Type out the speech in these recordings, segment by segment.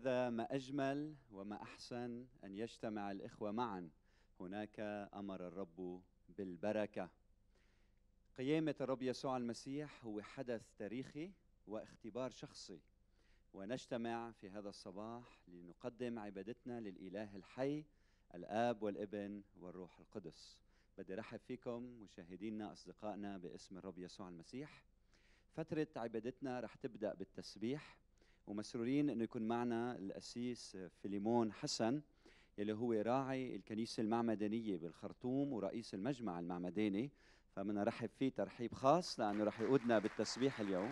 هذا ما اجمل وما احسن ان يجتمع الاخوه معا هناك امر الرب بالبركه قيامه الرب يسوع المسيح هو حدث تاريخي واختبار شخصي ونجتمع في هذا الصباح لنقدم عبادتنا للاله الحي الاب والابن والروح القدس بدي رحب فيكم مشاهدينا اصدقائنا باسم الرب يسوع المسيح فتره عبادتنا رح تبدا بالتسبيح ومسرورين انه يكون معنا الاسيس فيليمون حسن يلي هو راعي الكنيسه المعمدانيه بالخرطوم ورئيس المجمع المعمداني فبدنا نرحب فيه ترحيب خاص لانه رح يقودنا بالتسبيح اليوم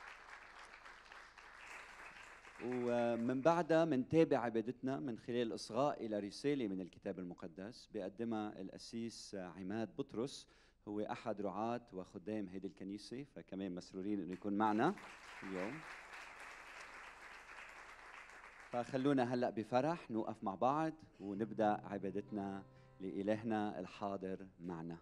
ومن بعدها منتابع عبادتنا من خلال اصغاء الى رساله من الكتاب المقدس بيقدمها الاسيس عماد بطرس هو احد رعاه وخدام هذه الكنيسه فكمان مسرورين انه يكون معنا اليوم فخلونا هلا بفرح نوقف مع بعض ونبدا عبادتنا لالهنا الحاضر معنا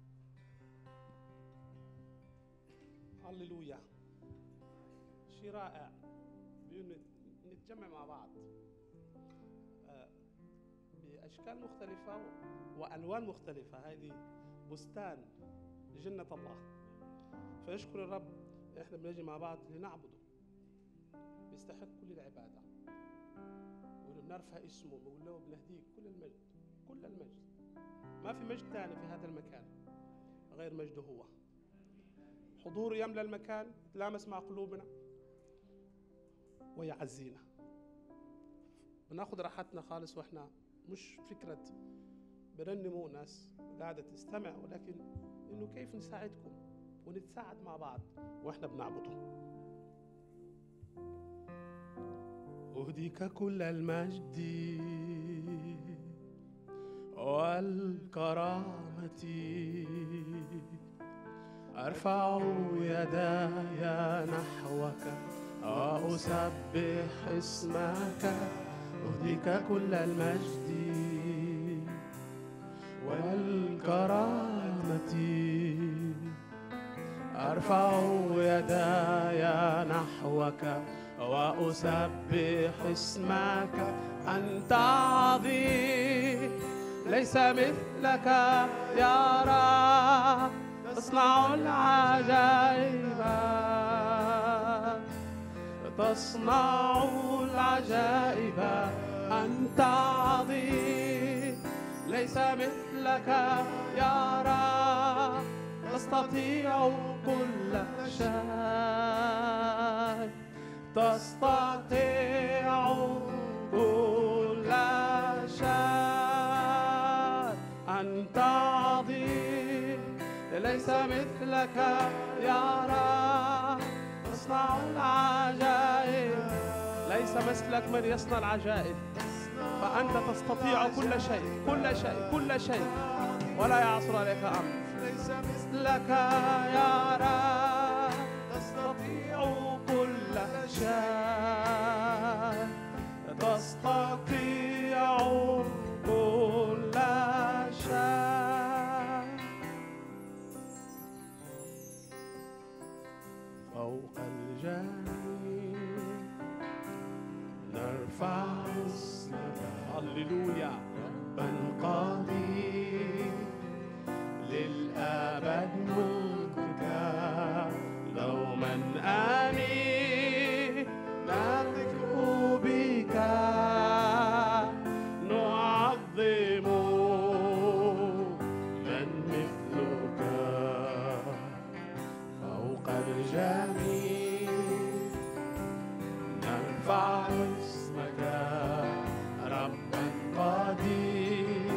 هللويا شيء رائع بأنه نتجمع مع بعض آه، بأشكال مختلفة وألوان مختلفة هذه بستان جنة الله فنشكر الرب احنا بنجي مع بعض لنعبده بيستحق كل العبادة وبنرفع اسمه بنقول له بنهديك كل المجد كل المجد ما في مجد ثاني في هذا المكان غير مجده هو حضوره يملى المكان يتلامس مع قلوبنا ويعزينا بناخد راحتنا خالص واحنا مش فكرة برنموا ناس قاعدة تستمع ولكن انه كيف نساعدكم ونتساعد مع بعض واحنا بنعبده أهديك كل المجد والكرامة أرفع يداي نحوك وأسبح اسمك أهديك كل المجد والكرامة أرفع يداي نحوك وأسبح اسمك أنت عظيم ليس مثلك يا رب تصنع العجائب تصنع العجائب أنت عظيم ليس مثلك يا رب تستطيع كل شيء تستطيع كل شيء أنت عظيم ليس مثلك يا رب تصنع العجائب ليس مثلك من يصنع العجائب فأنت تستطيع كل شيء كل شيء كل شيء ولا يعصر عليك أمر ليس مثلك يا رب تستطيع كل شيء تستطيع كل شيء فوق الجميع نرفع اسمك هللويا ربا قدير للأبد ملكك دوما آمين نذكر بك نعظم من مثلك فوق الجميع نرفع اسمك ربا قدير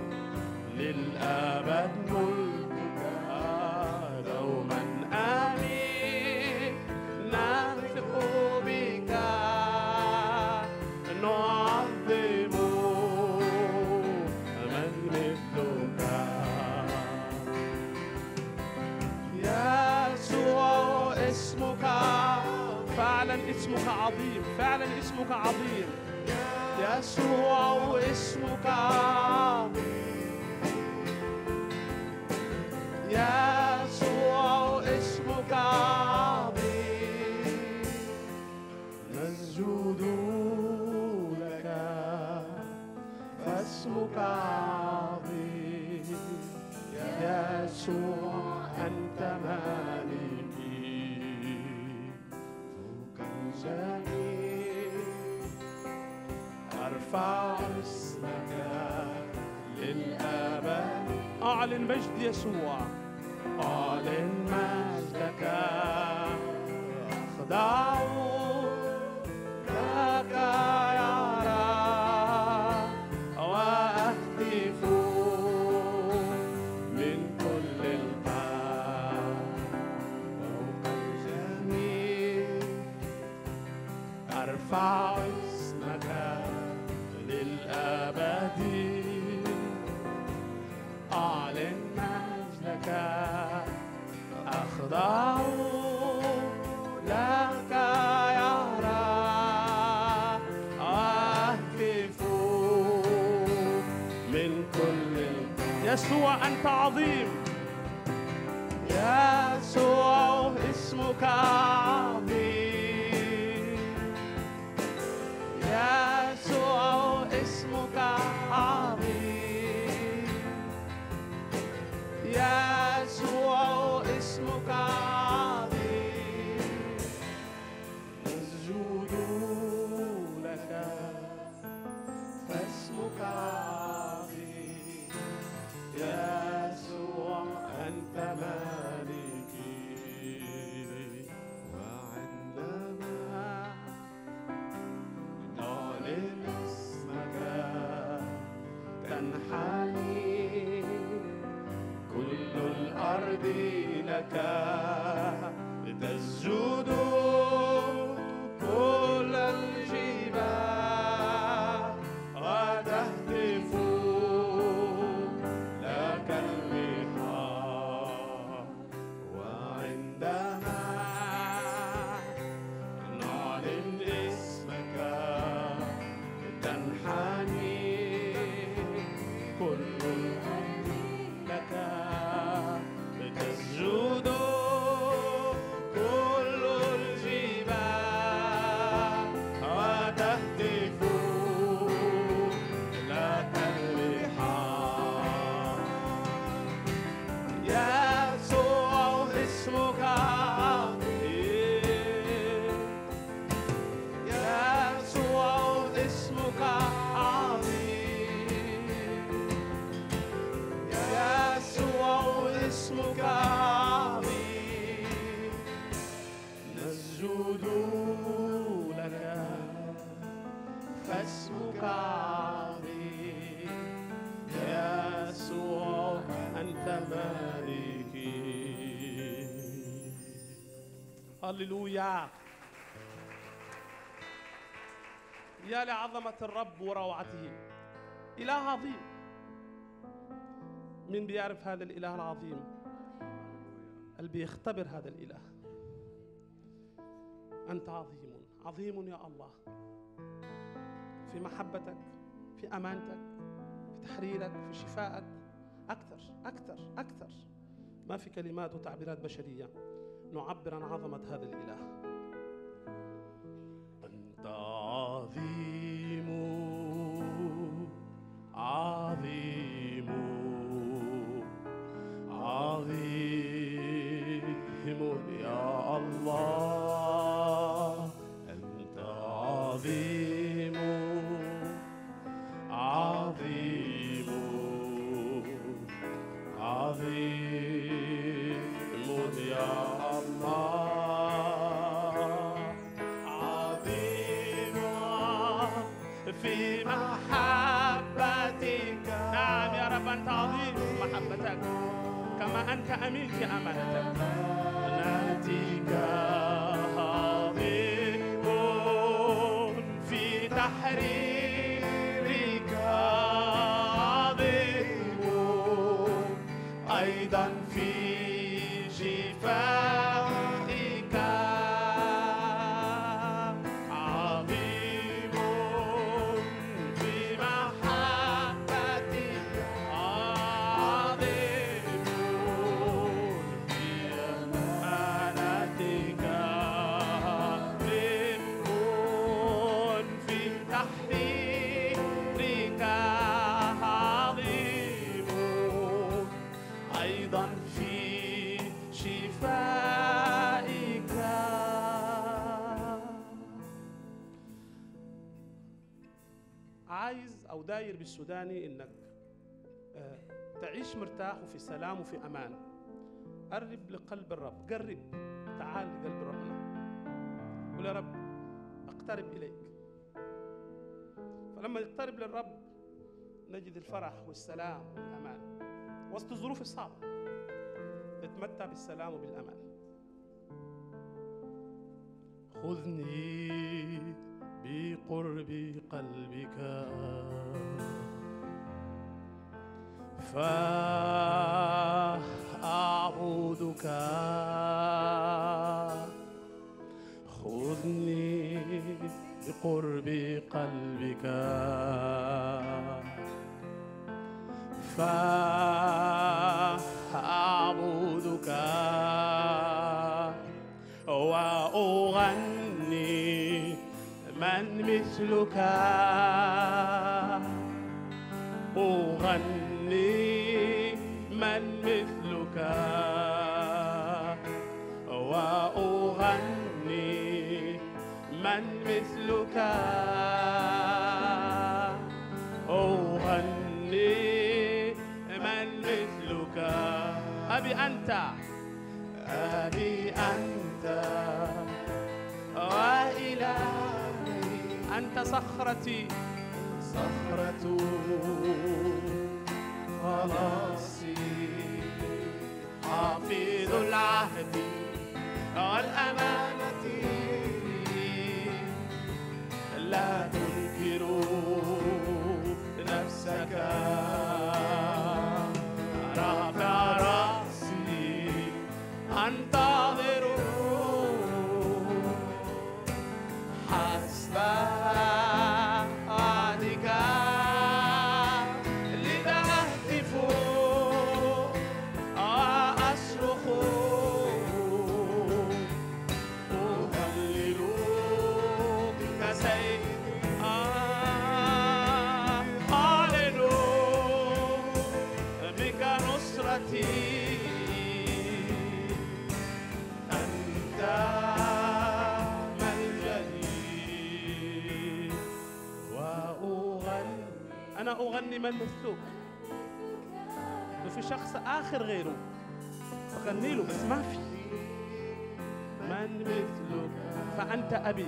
للأبد ملكك دوما آمين نثق بك نعظم من مثلك يسوع اسمك فعلا اسمك عظيم فعلا اسمك عظيم يسوع اسمك عظيم يسوع اسمك عظيم نسجد أرفع اسمك للأبد أعلن مجد يسوع أعلن مجدك أخضع لك يا رب وأهتف من كل القلب فوق الجميع أرفع اسمك للأبد أعلن مجدك أخضع لك يا رب أهتف من كل يسوع أنت عظيم يسوع اسمك عظيم يسوع اسمك عظيم يسوع اسمك عظيم نسجد لك فاسمك عظيم يسوع أنت مالكي وعندما نعلن اسمك تنحني كل الأرض لك لتسجد كل الجبال وتهتف لك البحار وعندما نعلن اسمك تنحني كل الأرض لك لتسجد كل الجبال وتهتف لك البحار يسوع اسمك عظيم يسوع اسمك عظيم يسوع اسمك عظيم نسجد لك فاسمك عظيم يسوع أنت مالكي هللويا يا لعظمة الرب وروعته إله عظيم من بيعرف هذا الإله العظيم اللي بيختبر هذا الإله أنت عظيم عظيم يا الله في محبتك في أمانتك في تحريرك في شفائك أكثر أكثر أكثر ما في كلمات وتعبيرات بشرية نعبر عن عظمة هذا الإله أنت عظيم عظيم عظيم يا الله أنت عظيم عظيم عظيم يا الله عظيم في محبتك نعم يا رب أنت عظيم في محبتك كما أنت أمين في أمانتك ناتيك عظيم في تحريرك عظيم أيضا في شفائك عظيم في محبتك عظيم في أمانتك عظيم في تحريرك او داير بالسوداني انك آه، تعيش مرتاح وفي سلام وفي امان قرب لقلب الرب قرب تعال لقلب ربنا قول يا رب اقترب اليك فلما نقترب للرب نجد الفرح والسلام والامان وسط الظروف الصعبه نتمتع بالسلام وبالامان خذني بقرب قلبك فأعبدك خذني بقرب قلبك فأعبدك وأغني من مثلك أغني من مثلك وأغني من مثلك أغني من مثلك أبي أنت أبي أنت وإلهي أنت صخرتي صخرة خلاصي حافظ العهد والأمانة لا تنكر نفسك رافع رأسي أنتظر حسب وعدك لذا أهتف وأصرخ أهلل كسيدي آه، أعلن بك نصرتي أنت ملجئي وأغني أنا أغني من مثلك لو في شخص آخر غيره أغني له بس ما في من مثلك فأنت أبي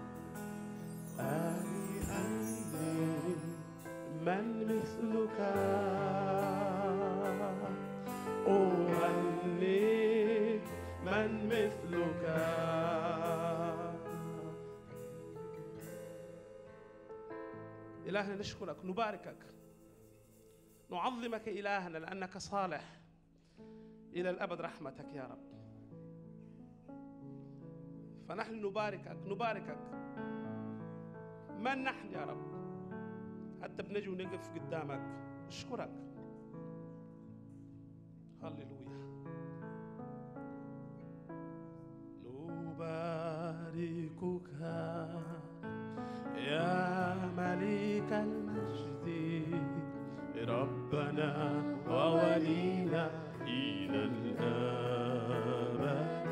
أبي أنت من مثلك أغني من مثلك إلهنا نشكرك نباركك نعظمك إلهنا لأنك صالح إلى الأبد رحمتك يا رب فنحن نباركك نباركك من نحن يا رب حتى بنجي ونقف قدامك نشكرك هللويا نباركك يا ملك المجد ربنا وولينا إلى الأبد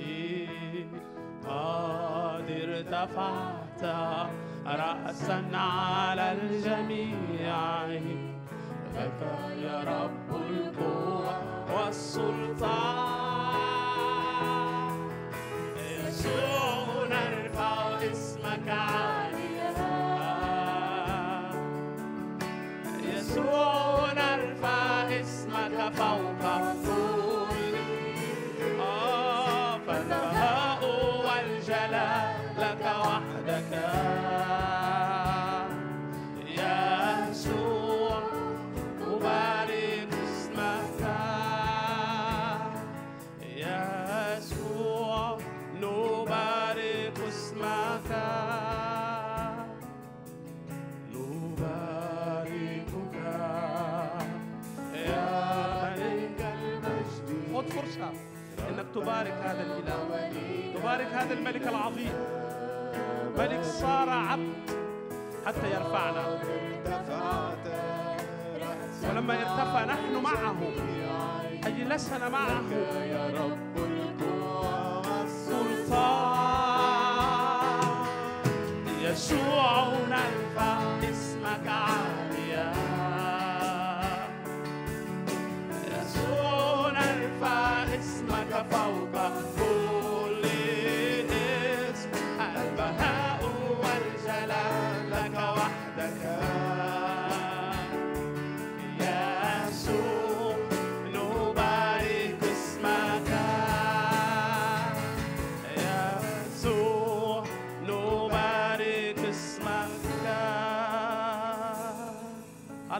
قد ارتفعت رأسا على الجميع لك يا رب القوة والسلطان يسوع نرفع اسمك عاليا يسوع نرفع اسمك فوق الكل آه، فالبهاء والجلال لك وحدك يا يسوع أبارك اسمك يا يسوع نبارك اسمك نباركك يا ملك المجد خذ فرصة انك تبارك هذا الاله تبارك هذا الملك العظيم ملك صار عبد حتى يرفعنا ولما ارتفع نحن معه أجلسنا معه يا رب القوة سلطان يسوع نرفع اسمك عالي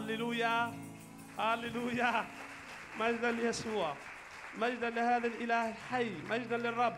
هللويا هللويا مجدا ليسوع مجدا لهذا الاله الحي مجدا للرب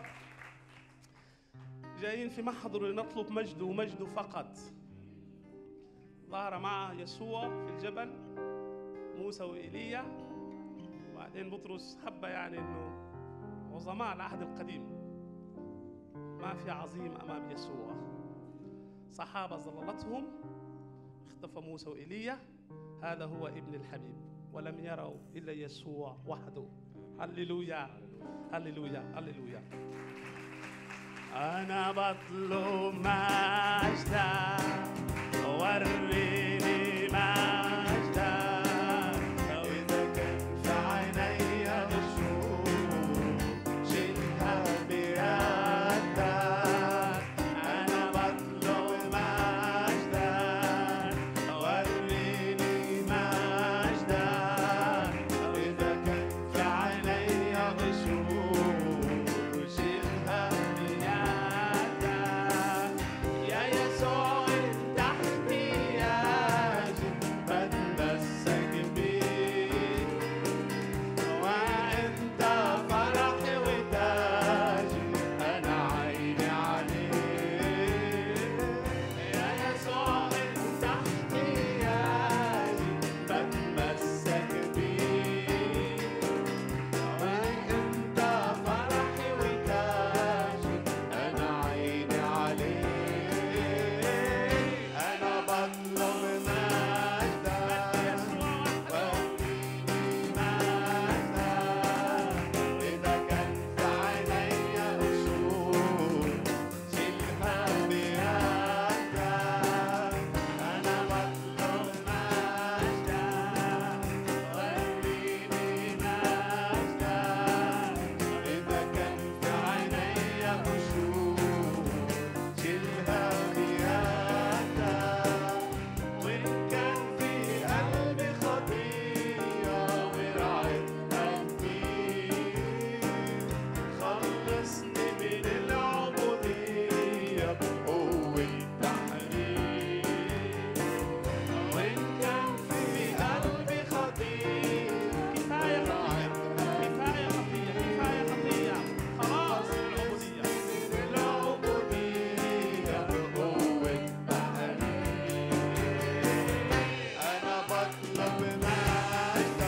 جايين في محضر لنطلب مجده ومجده فقط ظهر مع يسوع في الجبل موسى وإيليا وبعدين بطرس حب يعني انه عظماء العهد القديم ما في عظيم امام يسوع صحابه ظللتهم اختفى موسى وإيليا هذا هو ابن الحبيب ولم يروا الا يسوع وحده هللويا هللويا هللويا انا بطلب مجدا وريني مجدا وإذا كان في عيني غشوم شيلها بيدك أنا بطلب مجدا وريني مجدا وإذا كان في عيني غشوم شيلها بيدك يا يسوع انت احتياجي بتمسك بيك وانت فرحي وتاجي انا عيني عليك يا يسوع انت احتياجي بتمسك بيك وانت فرحي وتاجي انا عيني عليك انا بطلب مجدك وريني مجدك اذا كان في عيني قشور شيلها بيدك انا بطلب مجدك وريني مجدك إذا كان في عيني قشور شيلها بيدك وإن كان في قلبي خطية ورعت قلبي خلصني من العبودية بقوة تحرير وإن كان في قلبي خطية كفايه خطيه كفايه خطيه كفايه خطيه خلاص العبوديه العبودية بقوة تحرير أنا بطلب مجدك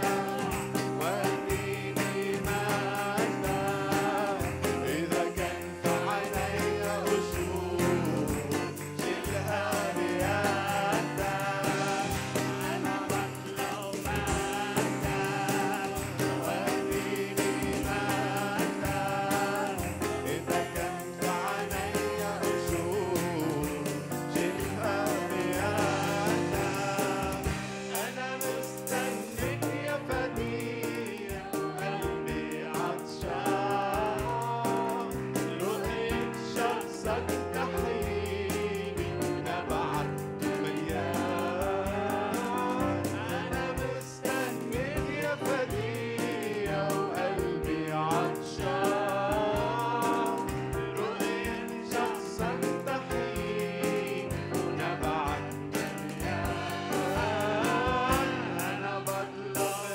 وريني مجدك إذا كان في عيني قشور شيلها بيدك أنا بطلب مجدك وريني مجدك إذا كان في عيني قشور شيلها بيدك أنا مستنيك يا فدية قلبي عطشان رؤية شخصك تحييني نبعت مليان أنا مستنيك يا فدية وقلبي عطشان رؤية شخصك تحييني نبعت أنا بطلب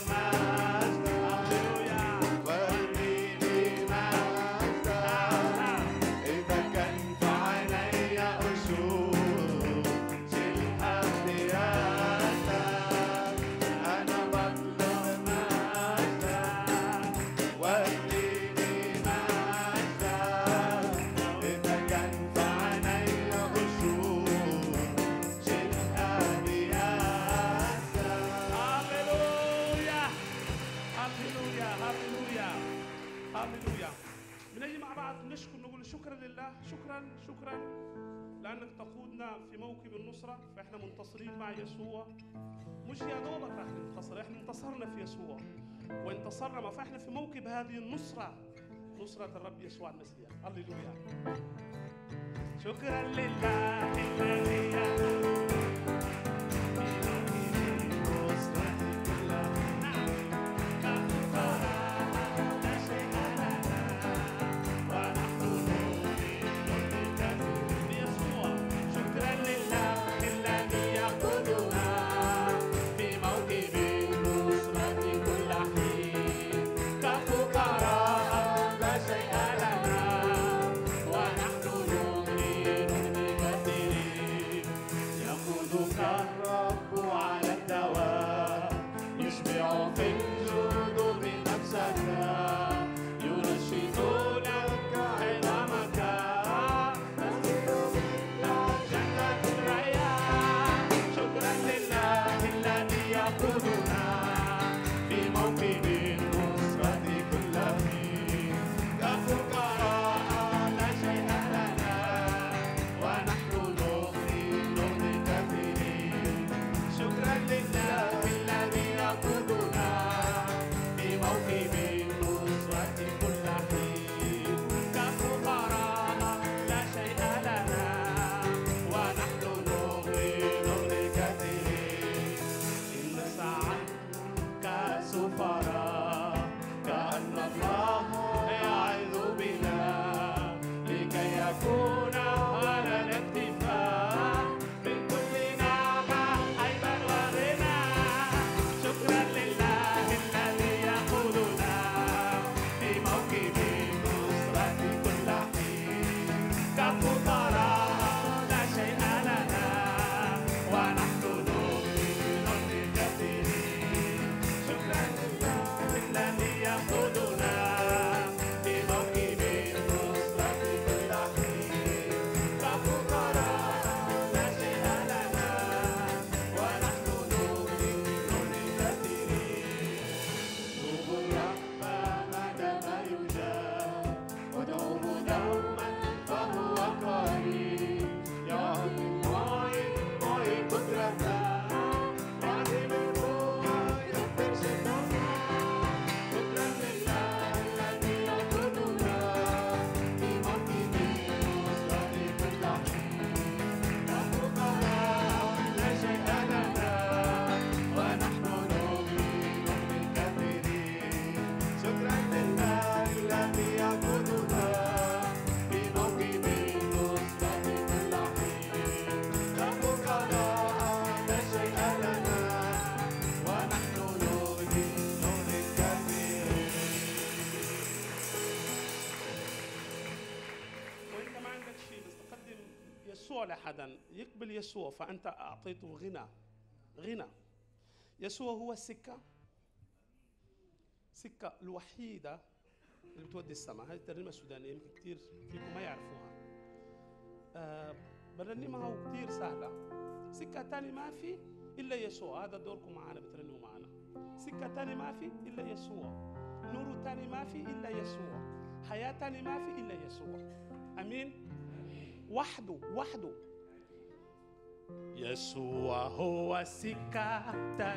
مجدك وريني مجدك إذا كان في عيني قشور شيلها بيدك أنا بطلب مجدك وريني مجدك إذا كان في عيني قشور شيلها بيدك هللويا هللويا هللويا هللويا بنجي مع بعض نشكر نقول شكرا لله شكرا شكرا لانك تقودنا في موكب النصره فاحنا منتصرين مع يسوع مش يا دوبك راح ننتصر احنا انتصرنا في يسوع وانتصرنا ما فاحنا في موكب هذه النصره نصره الرب يسوع المسيح هللويا شكرا لله الذي يهدي شكرا لله الذي يقودنا في يسوع لحدا يقبل يسوع فأنت أعطيته غنى غنى يسوع هو السكة سكة الوحيدة اللي بتودي السماء هذه الترنيمة السودانية يمكن كثير فيكم ما يعرفوها آه برنمها وكثير سهلة سكة تاني ما في إلا يسوع هذا دوركم معنا بترنموا معنا سكة تاني ما في إلا يسوع نور تاني ما في إلا يسوع حياة تاني ما في إلا يسوع أمين وحده وحده يسوع هو سكة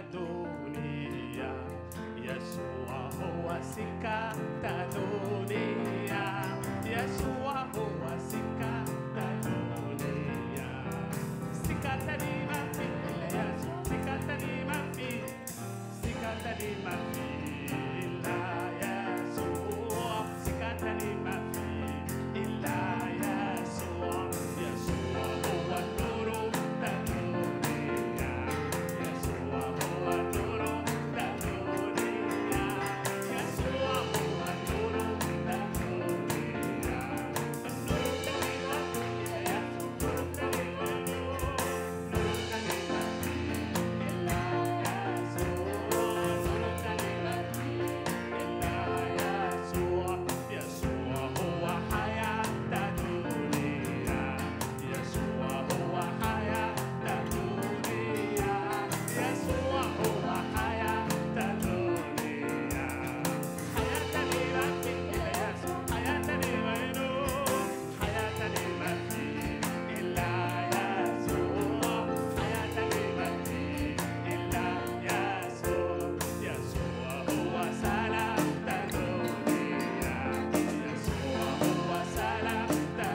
دنيا يسوع هو سكة دنيا يسوع هو سكة دنيا سكة تاني ما في إلا يسوع سكة تاني ما في سكة تاني ما في إلا يسوع سكة تاني ما في إلا يسوع يسوع هو النور الدنيا يسوع هو النور الدنيا يسوع هو النور الدنيا النور الذي ما في إلا يسوع النور الذي ما في النور الذي ما في إلا يسوع النور الذي ما في إلا يسوع يسوع هو حياة الدنيا يسوع هو حياة الدنيا يسوع هو حياة الدنيا حياتني ما في إلا يسوع حياتني ما ينور حياتني ما في إلا يسوع حياتني ما في إلا يسوع يسوع هو سلام الدنيا يسوع هو سلام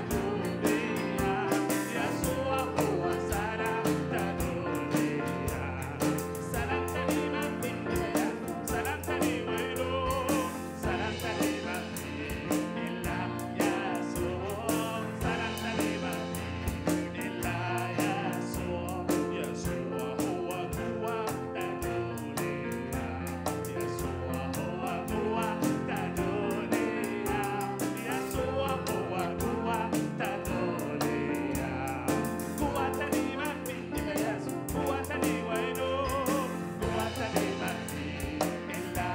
الدنيا يسوع هو سلام الدنيا سلامتني ما في إلا يسوع سلامتني وينور سلامتني ما في إلا يسوع سلامتني ما في إلا يسوع يسوع هو قوة الدنيا يسوع هو قوة الدنيا يسوع هو قوة الدنيا قوتني ما في إلا يسوع قوتني وينور قوتني ما في إلا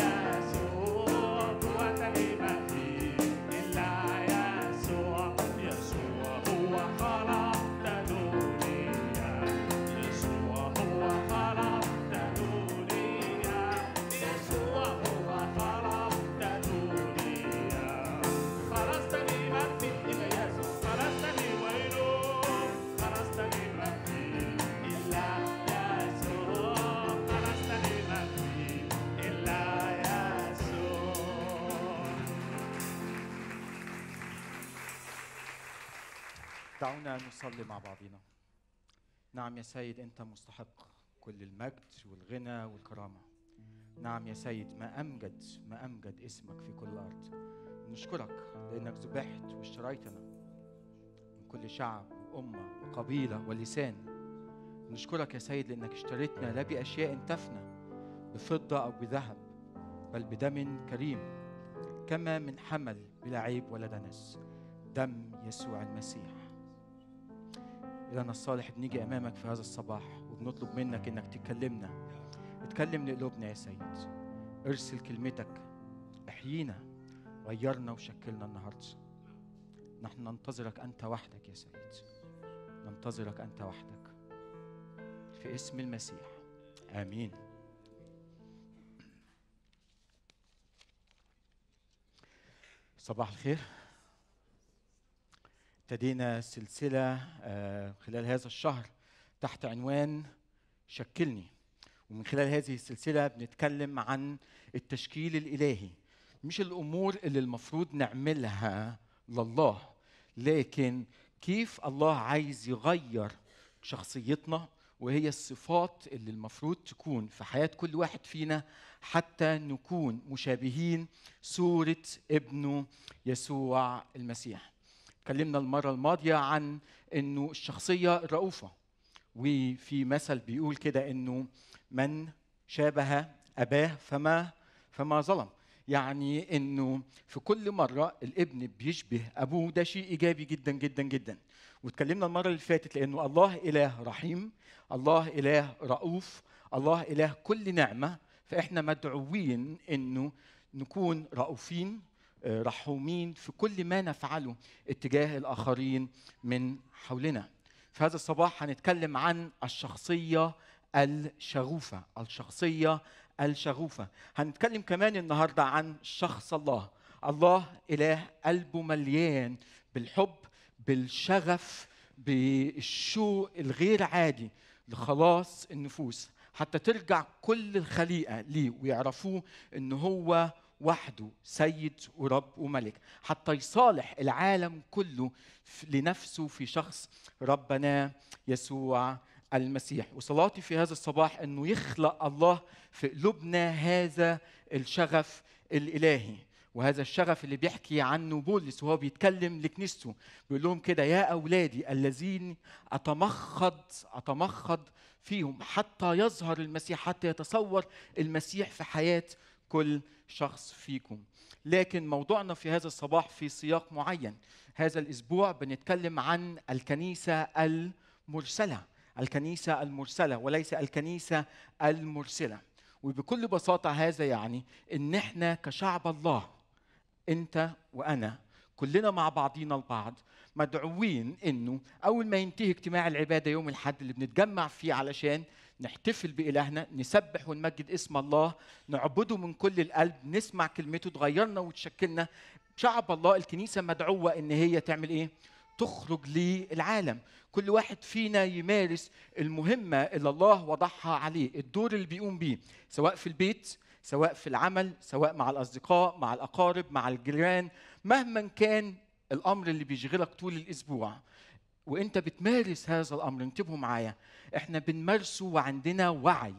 يسوع قوتني ما في إلا يسوع يسوع هو خلق الدنيا يسوع هو خلق الدنيا يسوع هو خلق الدنيا خلصتني ما في إلا يسوع خلصتني وينور خلصتني ما في إلا يسوع خلصتني ما في إلا يسوع دعونا نصلي مع بعضنا نعم يا سيد انت مستحق كل المجد والغنى والكرامه نعم يا سيد ما امجد ما امجد اسمك في كل الارض نشكرك لانك ذبحت واشتريتنا من كل شعب وامه وقبيله ولسان نشكرك يا سيد لانك اشتريتنا لا باشياء تفنى بفضه او بذهب بل بدم كريم كما من حمل بلا عيب ولا دنس دم يسوع المسيح إلهنا الصالح بنيجي أمامك في هذا الصباح وبنطلب منك إنك تكلمنا اتكلم لقلوبنا يا سيد ارسل كلمتك احيينا غيرنا وشكلنا النهارده نحن ننتظرك أنت وحدك يا سيد ننتظرك أنت وحدك في اسم المسيح آمين صباح الخير ابتدينا سلسلة آه، خلال هذا الشهر تحت عنوان شكلني ومن خلال هذه السلسلة بنتكلم عن التشكيل الإلهي مش الأمور اللي المفروض نعملها لله لكن كيف الله عايز يغير شخصيتنا وهي الصفات اللي المفروض تكون في حياة كل واحد فينا حتى نكون مشابهين صورة ابنه يسوع المسيح اتكلمنا المرة الماضية عن انه الشخصية الرؤوفة وفي مثل بيقول كده انه من شابه اباه فما فما ظلم يعني انه في كل مره الابن بيشبه ابوه ده شيء ايجابي جدا جدا جدا واتكلمنا المره اللي فاتت لانه الله اله رحيم الله اله رؤوف الله اله كل نعمه فاحنا مدعوين انه نكون رؤوفين آه، رحومين في كل ما نفعله اتجاه الاخرين من حولنا في هذا الصباح هنتكلم عن الشخصيه الشغوفه الشخصيه الشغوفه هنتكلم كمان النهارده عن شخص الله الله اله قلبه مليان بالحب بالشغف بالشوق الغير عادي لخلاص النفوس حتى ترجع كل الخليقه ليه ويعرفوه ان هو وحده سيد ورب وملك حتى يصالح العالم كله ف- لنفسه في شخص ربنا يسوع المسيح وصلاتي في هذا الصباح انه يخلق الله في قلوبنا هذا الشغف الالهي وهذا الشغف اللي بيحكي عنه بولس وهو بيتكلم لكنيسته بيقول لهم كده يا اولادي الذين اتمخض اتمخض فيهم حتى يظهر المسيح حتى يتصور المسيح في حياه كل شخص فيكم لكن موضوعنا في هذا الصباح في سياق معين هذا الاسبوع بنتكلم عن الكنيسه المرسله الكنيسه المرسله وليس الكنيسه المرسله وبكل بساطه هذا يعني ان احنا كشعب الله انت وانا كلنا مع بعضينا البعض مدعوين انه اول ما ينتهي اجتماع العباده يوم الاحد اللي بنتجمع فيه علشان نحتفل بإلهنا نسبح ونمجد اسم الله نعبده من كل القلب نسمع كلمته تغيرنا وتشكلنا شعب الله الكنيسة مدعوة إن هي تعمل إيه؟ تخرج للعالم كل واحد فينا يمارس المهمة اللي الله وضعها عليه الدور اللي بيقوم بيه سواء في البيت سواء في العمل سواء مع الأصدقاء مع الأقارب مع الجيران مهما كان الأمر اللي بيشغلك طول الأسبوع وانت بتمارس هذا الامر انتبهوا معايا احنا بنمارسه وعندنا وعي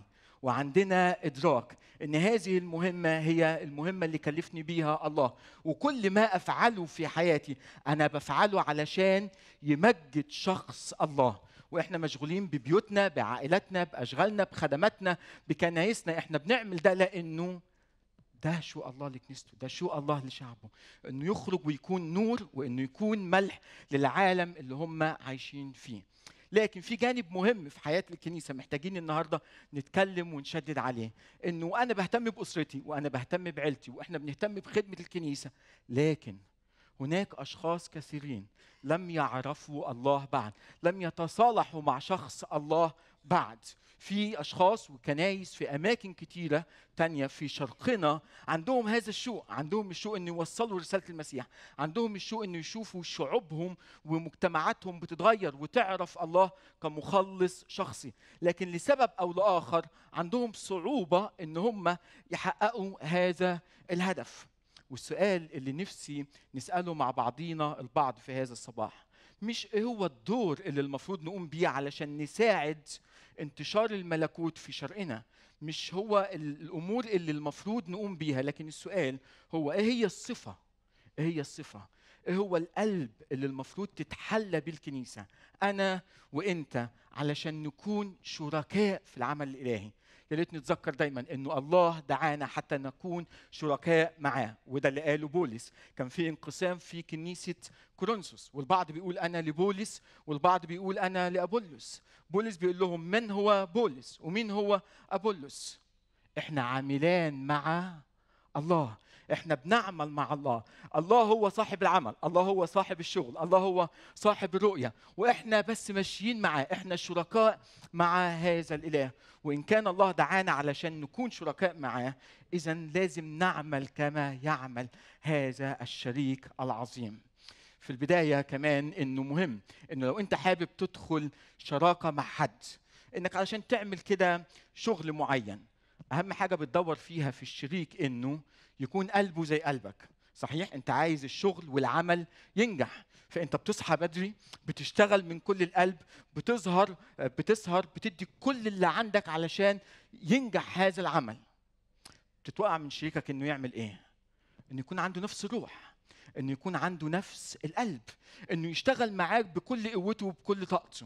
وعندنا ادراك ان هذه المهمه هي المهمه اللي كلفني بيها الله وكل ما افعله في حياتي انا بفعله علشان يمجد شخص الله واحنا مشغولين ببيوتنا بعائلاتنا باشغالنا بخدماتنا بكنايسنا احنا بنعمل ده لانه ده شو الله لكنيسته ده شو الله لشعبه انه يخرج ويكون نور وانه يكون ملح للعالم اللي هم عايشين فيه لكن في جانب مهم في حياه الكنيسه محتاجين النهارده نتكلم ونشدد عليه انه انا بهتم باسرتي وانا بهتم بعيلتي واحنا بنهتم بخدمه الكنيسه لكن هناك اشخاص كثيرين لم يعرفوا الله بعد لم يتصالحوا مع شخص الله بعد في اشخاص وكنايس في اماكن كتيره تانية في شرقنا عندهم هذا الشوق عندهم الشوق ان يوصلوا رساله المسيح عندهم الشوق ان يشوفوا شعوبهم ومجتمعاتهم بتتغير وتعرف الله كمخلص شخصي لكن لسبب او لاخر عندهم صعوبه ان هم يحققوا هذا الهدف والسؤال اللي نفسي نساله مع بعضينا البعض في هذا الصباح مش ايه هو الدور اللي المفروض نقوم بيه علشان نساعد انتشار الملكوت في شرقنا مش هو ال- الامور اللي المفروض نقوم بيها لكن السؤال هو ايه هي الصفه ايه هي الصفه ايه هو القلب اللي المفروض تتحلى بيه الكنيسه انا وانت علشان نكون شركاء في العمل الالهي يا ريت نتذكر دايما انه الله دعانا حتى نكون شركاء معاه وده اللي قاله بولس كان في انقسام في كنيسه كورنثوس والبعض بيقول انا لبولس والبعض بيقول انا لابولس بولس بيقول لهم من هو بولس ومين هو ابولس احنا عاملان مع الله احنا بنعمل مع الله الله هو صاحب العمل الله هو صاحب الشغل الله هو صاحب الرؤيه واحنا بس ماشيين معاه احنا شركاء مع هذا الاله وان كان الله دعانا علشان نكون شركاء معاه اذا لازم نعمل كما يعمل هذا الشريك العظيم في البدايه كمان انه مهم انه لو انت حابب تدخل شراكه مع حد انك علشان تعمل كده شغل معين اهم حاجه بتدور فيها في الشريك انه يكون قلبه زي قلبك صحيح انت عايز الشغل والعمل ينجح فانت بتصحى بدري بتشتغل من كل القلب بتظهر بتسهر بتدي كل اللي عندك علشان ينجح هذا العمل تتوقع من شريكك انه يعمل ايه انه يكون عنده نفس الروح انه يكون عنده نفس القلب انه يشتغل معاك بكل قوته وبكل طاقته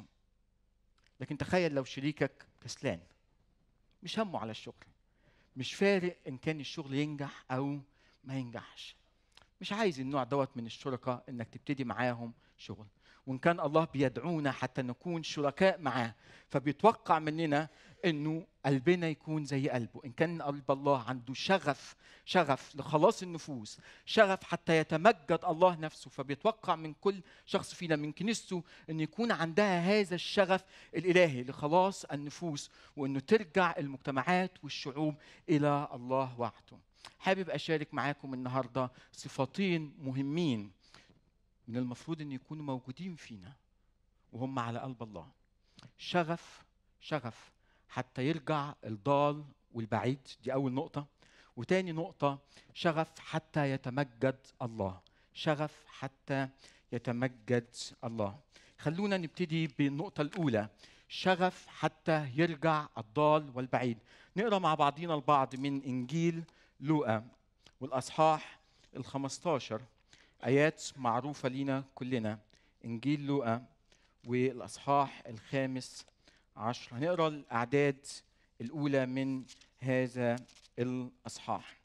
لكن تخيل لو شريكك كسلان مش همه على الشغل مش فارق ان كان الشغل ينجح او ما ينجحش مش عايز النوع دوت من الشركاء انك تبتدي معاهم شغل وان كان الله بيدعونا حتى نكون شركاء معاه فبيتوقع مننا انه قلبنا يكون زي قلبه ان كان قلب الله عنده شغف شغف لخلاص النفوس شغف حتى يتمجد الله نفسه فبيتوقع من كل شخص فينا من كنيسته ان يكون عندها هذا الشغف الالهي لخلاص النفوس وانه ترجع المجتمعات والشعوب الى الله وحده حابب اشارك معاكم النهارده صفتين مهمين من المفروض ان يكونوا موجودين فينا وهم على قلب الله شغف شغف حتى يرجع الضال والبعيد دي اول نقطه وتاني نقطه شغف حتى يتمجد الله شغف حتى يتمجد الله خلونا نبتدي بالنقطه الاولى شغف حتى يرجع الضال والبعيد نقرا مع بعضينا البعض من انجيل لوقا والاصحاح ال15 ايات معروفه لينا كلنا انجيل لوقا والاصحاح الخامس عشر هنقرا الاعداد الاولى من هذا الاصحاح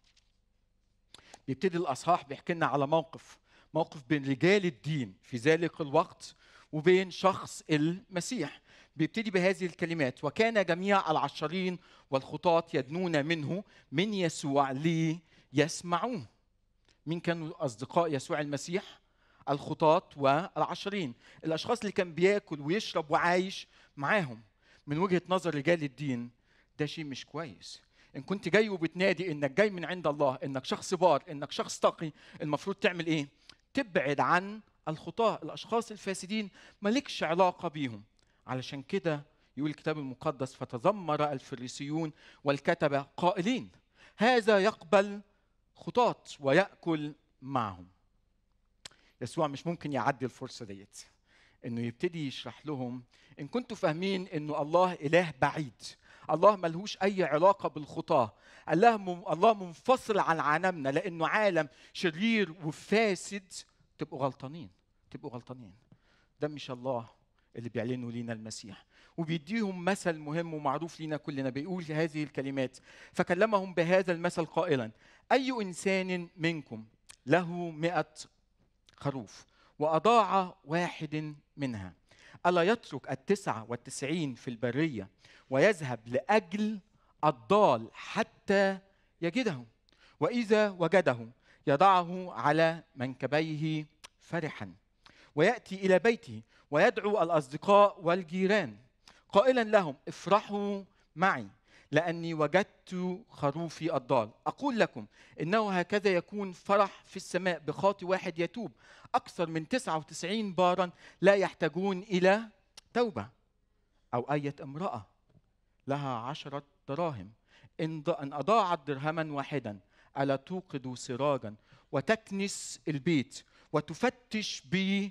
بيبتدي الاصحاح بيحكي لنا على موقف موقف بين رجال الدين في ذلك الوقت وبين شخص المسيح بيبتدي بهذه الكلمات وكان جميع العشرين والخطاة يدنون منه من يسوع ليسمعوه مين كانوا أصدقاء يسوع المسيح؟ الخطاة والعشرين الأشخاص اللي كان بياكل ويشرب وعايش معاهم من وجهة نظر رجال الدين ده شيء مش كويس إن كنت جاي وبتنادي إنك جاي من عند الله إنك شخص بار إنك شخص تقي المفروض تعمل إيه؟ تبعد عن الخطاة الأشخاص الفاسدين مالكش علاقة بيهم علشان كده يقول الكتاب المقدس فتذمر الفريسيون والكتبة قائلين هذا يقبل خطاة ويأكل معهم يسوع مش ممكن يعدي الفرصة ديت انه يبتدي يشرح لهم ان كنتوا فاهمين انه الله اله بعيد الله ملهوش اي علاقه بالخطاه الله مم الله منفصل عن عالمنا لانه عالم شرير وفاسد تبقوا غلطانين تبقوا غلطانين ده مش الله اللي بيعلنوا لينا المسيح وبيديهم مثل مهم ومعروف لينا كلنا بيقول هذه الكلمات فكلمهم بهذا المثل قائلا أي إنسان منكم له مئة خروف وأضاع واحد منها ألا يترك التسعة والتسعين في البرية ويذهب لأجل الضال حتى يجده وإذا وجده يضعه على منكبيه فرحا ويأتي إلى بيته ويدعو الأصدقاء والجيران قائلا لهم افرحوا معي لأني وجدت خروفي الضال أقول لكم إنه هكذا يكون فرح في السماء بخاطي واحد يتوب أكثر من 99 بارا لا يحتاجون إلى توبة أو أية امرأة لها عشرة دراهم إن ض- إن أضاعت درهما واحدا ألا توقد سراجا وتكنس البيت وتفتش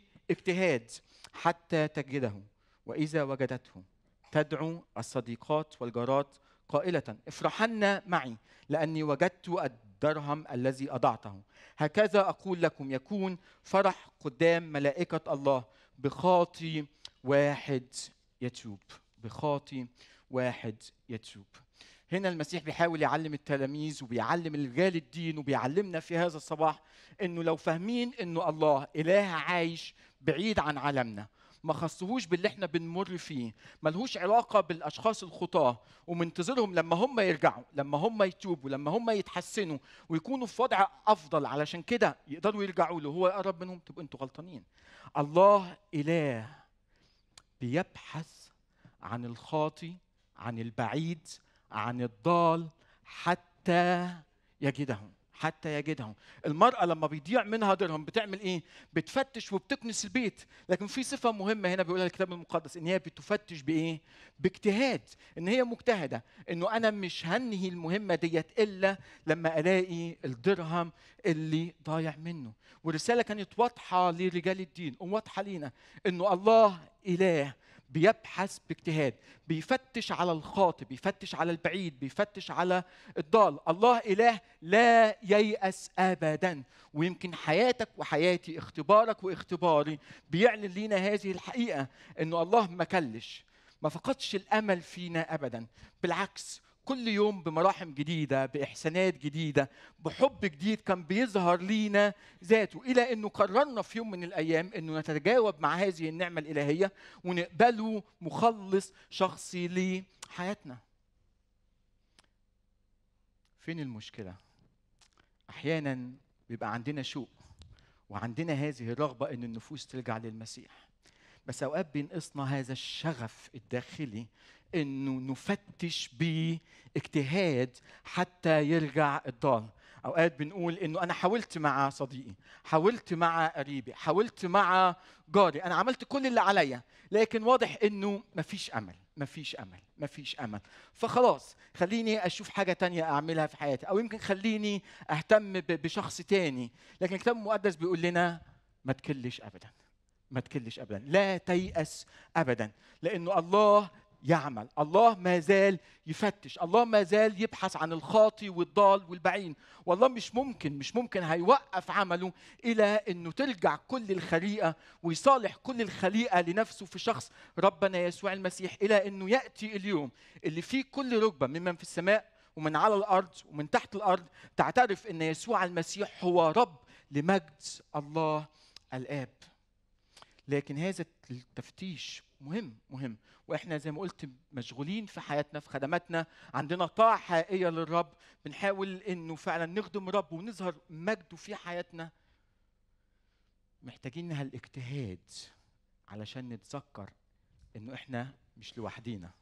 باجتهاد حتى تجده وإذا وجدته تدعو الصديقات والجارات قائلة افرحن معي لأني وجدت الدرهم الذي أضعته هكذا أقول لكم يكون فرح قدام ملائكة الله بخاطي واحد يتوب بخاطي واحد يتوب هنا المسيح بيحاول يعلم التلاميذ وبيعلم رجال الدين وبيعلمنا في هذا الصباح انه لو فاهمين انه الله اله عايش بعيد عن عالمنا ما خصهوش باللي احنا بنمر فيه ملهوش علاقه بالاشخاص الخطاه ومنتظرهم لما هم يرجعوا لما هم يتوبوا لما هم يتحسنوا ويكونوا في وضع افضل علشان كده يقدروا يرجعوا له هو يقرب منهم تبقوا انتوا غلطانين الله اله بيبحث عن الخاطي عن البعيد عن الضال حتى يجده حتى يجده المرأة لما بيضيع منها درهم بتعمل ايه بتفتش وبتكنس البيت لكن في صفة مهمة هنا بيقولها الكتاب المقدس ان هي بتفتش بايه باجتهاد ان هي مجتهدة انه انا مش هنهي المهمة ديت الا لما الاقي الدرهم اللي ضايع منه والرسالة كانت واضحة لرجال الدين وواضحة لينا انه الله اله بيبحث باجتهاد بيفتش على الخاطئ بيفتش على البعيد بيفتش على الضال الله اله لا ييأس ابدا ويمكن حياتك وحياتي اختبارك واختباري بيعلن لينا هذه الحقيقه انه الله ما كلش ما فقدش الامل فينا ابدا بالعكس كل يوم بمراحم جديده باحسانات جديده بحب جديد كان بيظهر لينا ذاته الى انه قررنا في يوم من الايام انه نتجاوب مع هذه النعمه الالهيه ونقبله مخلص شخصي لحياتنا فين المشكله احيانا بيبقى عندنا شوق وعندنا هذه الرغبه ان النفوس ترجع للمسيح بس اوقات بينقصنا هذا الشغف الداخلي انه نفتش باجتهاد حتى يرجع الضال اوقات بنقول انه انا حاولت مع صديقي حاولت مع قريبي حاولت مع جاري انا عملت كل اللي عليا لكن واضح انه مفيش امل مفيش امل مفيش امل فخلاص خليني اشوف حاجه تانية اعملها في حياتي او يمكن خليني اهتم ب- بشخص تاني لكن الكتاب المقدس بيقول لنا ما تكلش ابدا ما تكلش ابدا لا تيأس ابدا لانه الله يعمل الله ما زال يفتش الله ما زال يبحث عن الخاطي والضال والبعين والله مش ممكن مش ممكن هيوقف عمله الى انه ترجع كل الخليقه ويصالح كل الخليقه لنفسه في شخص ربنا يسوع المسيح الى انه ياتي اليوم اللي فيه كل ركبه ممن في السماء ومن على الارض ومن تحت الارض تعترف ان يسوع المسيح هو رب لمجد الله الاب لكن هذا التفتيش مهم مهم واحنا زي ما قلت مشغولين في حياتنا في خدماتنا عندنا طاعه حقيقيه للرب بنحاول انه فعلا نخدم الرب ونظهر مجده في حياتنا محتاجين هالاجتهاد علشان نتذكر انه احنا مش لوحدينا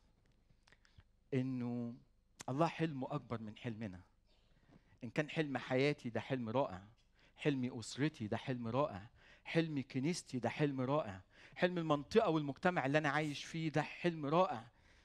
انه الله حلمه اكبر من حلمنا ان كان حلم حياتي ده حلم رائع حلم اسرتي ده حلم رائع حلم كنيستي ده حلم رائع حلم المنطقه والمجتمع اللي انا عايش فيه ده حلم رائع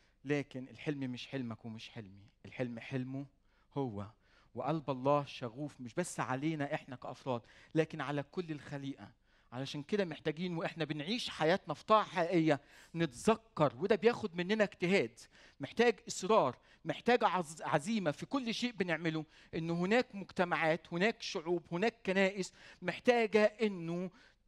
لكن الحلم مش حلمك ومش حلمي الحلم حلمه هو وقلب الله شغوف مش بس علينا احنا كافراد لكن على كل الخليقه علشان كده محتاجين واحنا بنعيش حياتنا في طاعه حقيقيه نتذكر وده بياخد مننا اجتهاد محتاج اصرار محتاج عز- عزيمه في كل شيء بنعمله ان هناك مجتمعات هناك شعوب هناك كنائس محتاجه انه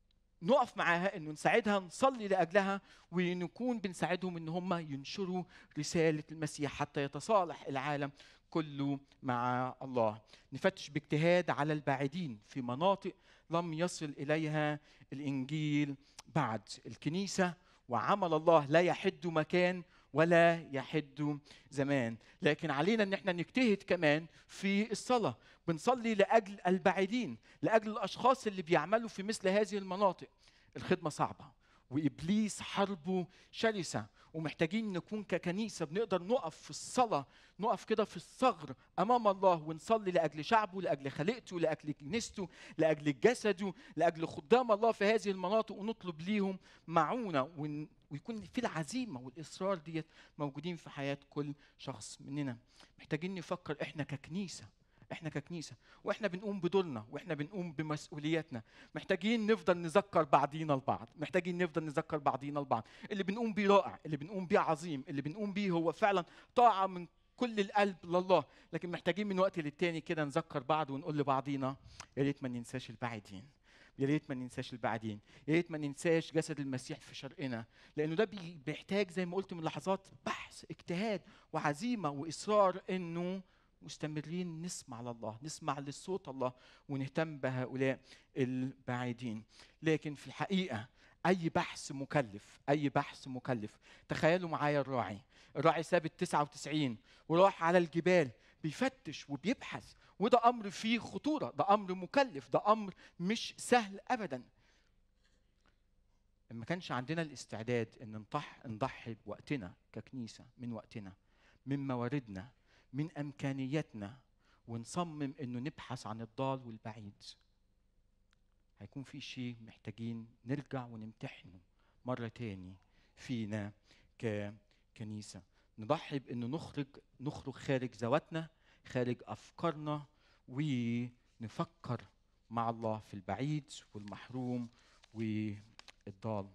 نقف معاها انه نساعدها نصلي لاجلها ونكون بنساعدهم ان هم ينشروا رساله المسيح حتى يتصالح العالم كله مع الله نفتش باجتهاد على البعيدين في مناطق لم يصل اليها الانجيل بعد الكنيسه وعمل الله لا يحد مكان ولا يحد زمان لكن علينا ان احنا نجتهد كمان في الصلاه بنصلي لاجل البعيدين لاجل الاشخاص اللي بيعملوا في مثل هذه المناطق الخدمه صعبه وابليس حربه شرسه ومحتاجين نكون ككنيسه بنقدر نقف في الصلاه نقف كده في الثغر امام الله ونصلي لاجل شعبه لاجل خليقته لاجل كنيسته لاجل جسده لاجل خدام الله في هذه المناطق ونطلب ليهم معونه ون- ويكون في العزيمه والاصرار ديت موجودين في حياه كل شخص مننا محتاجين نفكر احنا ككنيسه احنا ككنيسه واحنا بنقوم بدورنا واحنا بنقوم بمسؤولياتنا محتاجين نفضل نذكر بعضينا البعض محتاجين نفضل نذكر بعضينا البعض اللي بنقوم بيه رائع اللي بنقوم بيه عظيم اللي بنقوم بيه هو فعلا طاعه من كل القلب لله لكن محتاجين من وقت للتاني كده نذكر بعض ونقول لبعضينا يا ريت ما ننساش البعيدين يا ريت ما ننساش البعيدين يا ريت ما ننساش جسد المسيح في شرقنا لانه ده بي- بيحتاج زي ما قلت من لحظات بحث اجتهاد وعزيمه واصرار انه مستمرين نسمع لله نسمع لصوت الله ونهتم بهؤلاء البعيدين لكن في الحقيقه اي بحث مكلف اي بحث مكلف تخيلوا معايا الراعي الراعي ساب ال 99 وراح على الجبال بيفتش وبيبحث وده امر فيه خطوره ده امر مكلف ده امر مش سهل ابدا ما كانش عندنا الاستعداد ان نضح نضحي بوقتنا ككنيسه من وقتنا من مواردنا من امكانياتنا ونصمم انه نبحث عن الضال والبعيد هيكون في شيء محتاجين نرجع ونمتحنه مرة تاني فينا ككنيسة نضحي بأنه نخرج نخرج خارج ذواتنا خارج أفكارنا ونفكر مع الله في البعيد والمحروم والضال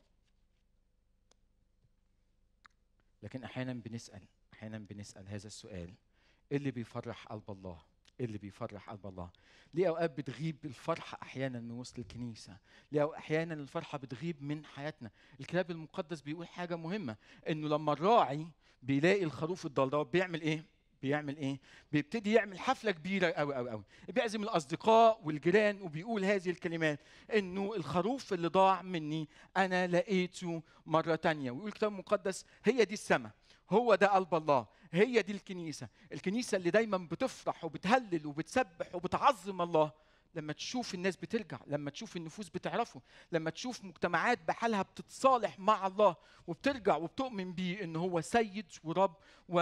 لكن أحيانا بنسأل أحيانا بنسأل هذا السؤال إيه اللي بيفرح قلب الله؟ إيه اللي بيفرح قلب الله؟ ليه اوقات بتغيب الفرحه احيانا من وسط الكنيسه ليه أو احيانا الفرحه بتغيب من حياتنا الكتاب المقدس بيقول حاجه مهمه انه لما الراعي بيلاقي الخروف الضال دوت بيعمل ايه بيعمل ايه بيبتدي يعمل حفله كبيره قوي قوي قوي بيعزم الاصدقاء والجيران وبيقول هذه الكلمات انه الخروف اللي ضاع مني انا لقيته مره تانية ويقول الكتاب المقدس هي دي السماء هو ده قلب الله هي دي الكنيسه الكنيسه اللي دايما بتفرح وبتهلل وبتسبح وبتعظم الله لما تشوف الناس بترجع لما تشوف النفوس بتعرفه لما تشوف مجتمعات بحالها بتتصالح مع الله وبترجع وبتؤمن بيه ان هو سيد ورب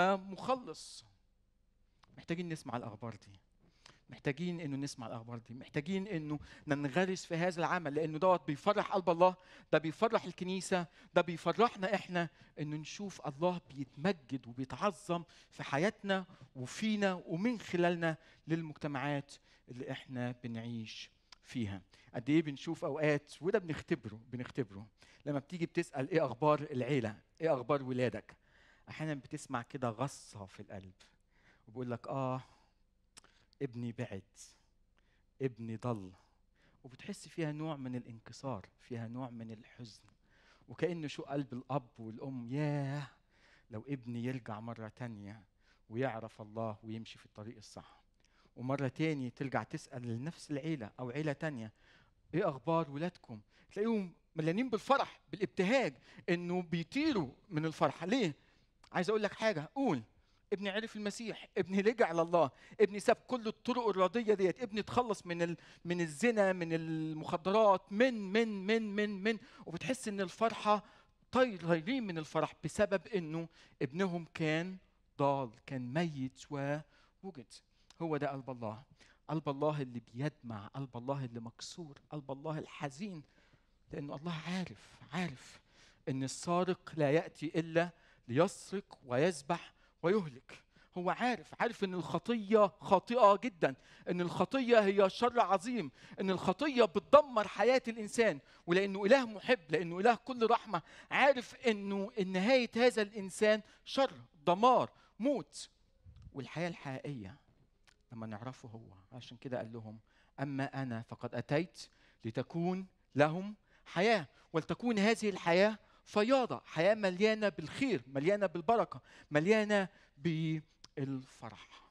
ومخلص محتاجين نسمع الاخبار دي محتاجين انه نسمع الاخبار دي محتاجين انه ننغرس في هذا العمل لانه دوت بيفرح قلب الله ده بيفرح الكنيسه ده بيفرحنا احنا انه نشوف الله بيتمجد وبيتعظم في حياتنا وفينا ومن خلالنا للمجتمعات اللي احنا بنعيش فيها قد ايه بنشوف اوقات وده بنختبره بنختبره لما بتيجي بتسال ايه اخبار العيله ايه اخبار ولادك احيانا بتسمع كده غصه في القلب وبيقول لك اه ابني بعد ابني ضل وبتحس فيها نوع من الانكسار فيها نوع من الحزن وكأنه شو قلب الأب والأم ياه لو ابني يرجع مرة تانية ويعرف الله ويمشي في الطريق الصح ومرة تاني ترجع تسأل لنفس العيلة أو عيلة تانية إيه أخبار ولادكم تلاقيهم مليانين بالفرح بالابتهاج إنه بيطيروا من الفرحة ليه؟ عايز أقول لك حاجة قول ابني عرف المسيح ابني رجع لله ابني ساب كل الطرق الرضيه ديت ابني اتخلص من ال... من الزنا من المخدرات من من من من من وبتحس ان الفرحه طاير- طايرين من الفرح بسبب انه ابنهم كان ضال كان ميت ووجد هو ده قلب الله قلب الله اللي بيدمع قلب الله اللي مكسور قلب الله الحزين لانه الله عارف عارف ان السارق لا ياتي الا ليسرق ويذبح ويهلك هو عارف عارف ان الخطيه خاطئه جدا ان الخطيه هي شر عظيم ان الخطيه بتدمر حياه الانسان ولانه اله محب لانه اله كل رحمه عارف انه نهايه هذا الانسان شر دمار موت والحياه الحقيقيه لما نعرفه هو عشان كده قال لهم اما انا فقد اتيت لتكون لهم حياه ولتكون هذه الحياه فياضه حياه مليانه بالخير مليانه بالبركه مليانه بالفرح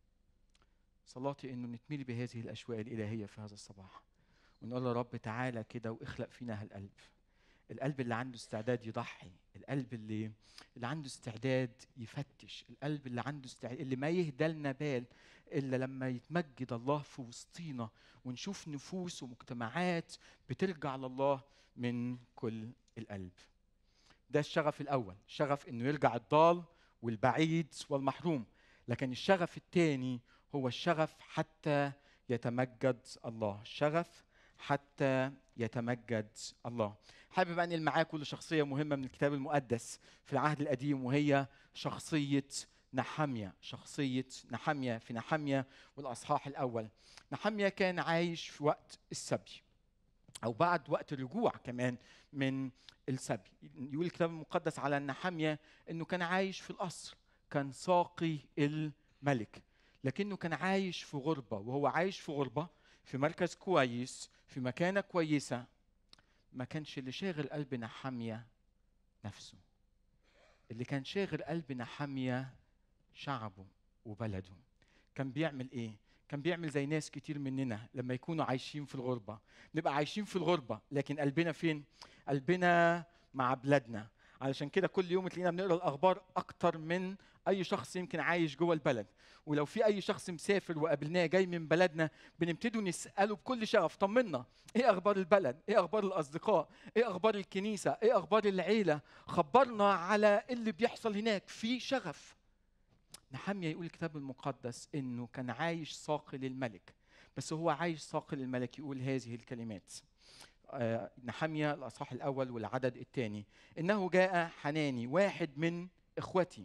صلاتي انه نتملي بهذه الاشواق الالهيه في هذا الصباح ونقول له رب تعالى كده واخلق فينا هالقلب القلب اللي عنده استعداد يضحي القلب اللي اللي عنده استعداد يفتش القلب اللي عنده استعداد اللي ما يهدى لنا بال الا لما يتمجد الله في وسطينا ونشوف نفوس ومجتمعات بترجع لله من كل القلب ده الشغف الاول شغف انه يرجع الضال والبعيد والمحروم لكن الشغف الثاني هو الشغف حتى يتمجد الله شغف حتى يتمجد الله حابب انقل معاكم لشخصيه مهمه من الكتاب المقدس في العهد القديم وهي شخصيه نحمية شخصية نحمية في نحمية والأصحاح الأول نحمية كان عايش في وقت السبي أو بعد وقت الرجوع كمان من السبي يقول الكتاب المقدس على نحمية أنه كان عايش في القصر كان ساقي الملك لكنه كان عايش في غربة وهو عايش في غربة في مركز كويس في مكانة كويسة ما كانش اللي شاغل قلب نحمية نفسه اللي كان شاغل قلب نحمية شعبه وبلده كان بيعمل ايه كان بيعمل زي ناس كتير مننا لما يكونوا عايشين في الغربة نبقى عايشين في الغربة لكن قلبنا فين قلبنا مع بلادنا علشان كده كل يوم تلاقينا بنقرا الاخبار اكتر من اي شخص يمكن عايش جوه البلد ولو في اي شخص مسافر وقابلناه جاي من بلدنا بنبتدوا نساله بكل شغف طمنا ايه اخبار البلد ايه اخبار الاصدقاء ايه اخبار الكنيسه ايه اخبار العيله خبرنا على اللي بيحصل هناك في شغف نحمية يقول الكتاب المقدس انه كان عايش ساقي للملك بس هو عايش ساقي للملك يقول هذه الكلمات آه، نحمية الاصحاح الاول والعدد الثاني انه جاء حناني واحد من اخوتي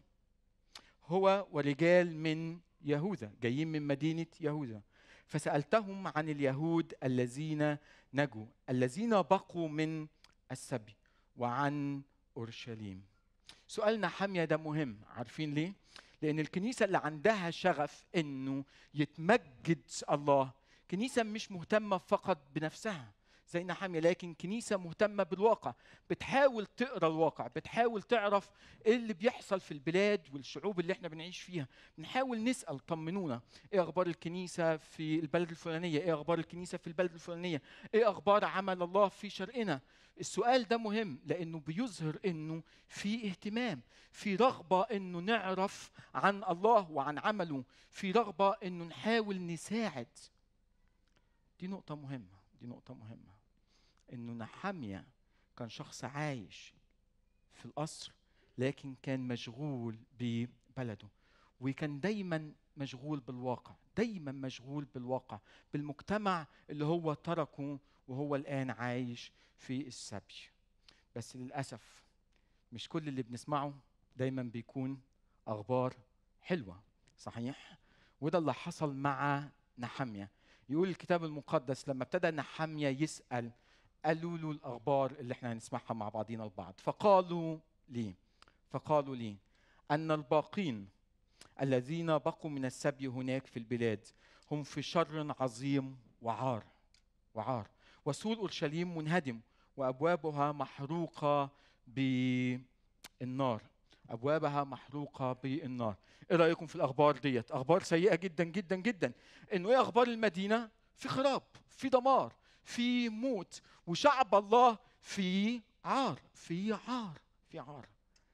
هو ورجال من يهوذا جايين من مدينه يهوذا فسالتهم عن اليهود الذين نجوا الذين بقوا من السبي وعن اورشليم سؤالنا حامية ده مهم عارفين ليه لان الكنيسه اللي عندها شغف انه يتمجد الله كنيسه مش مهتمه فقط بنفسها زي نحامية لكن كنيسة مهتمة بالواقع بتحاول تقرا الواقع بتحاول تعرف ايه اللي بيحصل في البلاد والشعوب اللي احنا بنعيش فيها بنحاول نسأل طمنونا ايه اخبار الكنيسة في البلد الفلانية ايه اخبار الكنيسة في البلد الفلانية ايه اخبار عمل الله في شرقنا السؤال ده مهم لانه بيظهر انه في اهتمام في رغبة انه نعرف عن الله وعن عمله في رغبة انه نحاول نساعد دي نقطة مهمة دي نقطة مهمة انه نحمية كان شخص عايش في القصر لكن كان مشغول ببلده وكان دايما مشغول بالواقع دايما مشغول بالواقع بالمجتمع اللي هو تركه وهو الآن عايش في السبي بس للأسف مش كل اللي بنسمعه دايما بيكون أخبار حلوة صحيح وده اللي حصل مع نحمية يقول الكتاب المقدس لما ابتدى نحمية يسأل قالوا له الأخبار اللي احنا هنسمعها مع بعضينا البعض فقالوا لي فقالوا لي أن الباقين الذين بقوا من السبي هناك في البلاد هم في شر عظيم وعار وعار وسور اورشليم منهدم وابوابها محروقه بالنار ابوابها محروقه بالنار ايه رايكم في الاخبار ديت اخبار سيئه جدا جدا جدا انه ايه اخبار المدينه في خراب في دمار في موت وشعب الله في عار في عار في عار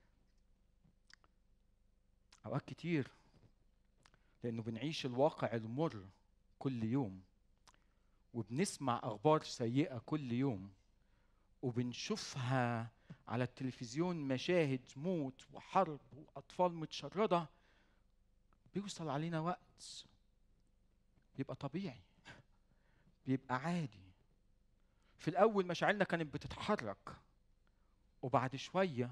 اوقات كتير لانه بنعيش الواقع المر كل يوم وبنسمع اخبار سيئه كل يوم وبنشوفها على التلفزيون مشاهد موت وحرب واطفال متشرده بيوصل علينا وقت بيبقى طبيعي بيبقى عادي في الاول مشاعرنا كانت بتتحرك وبعد شويه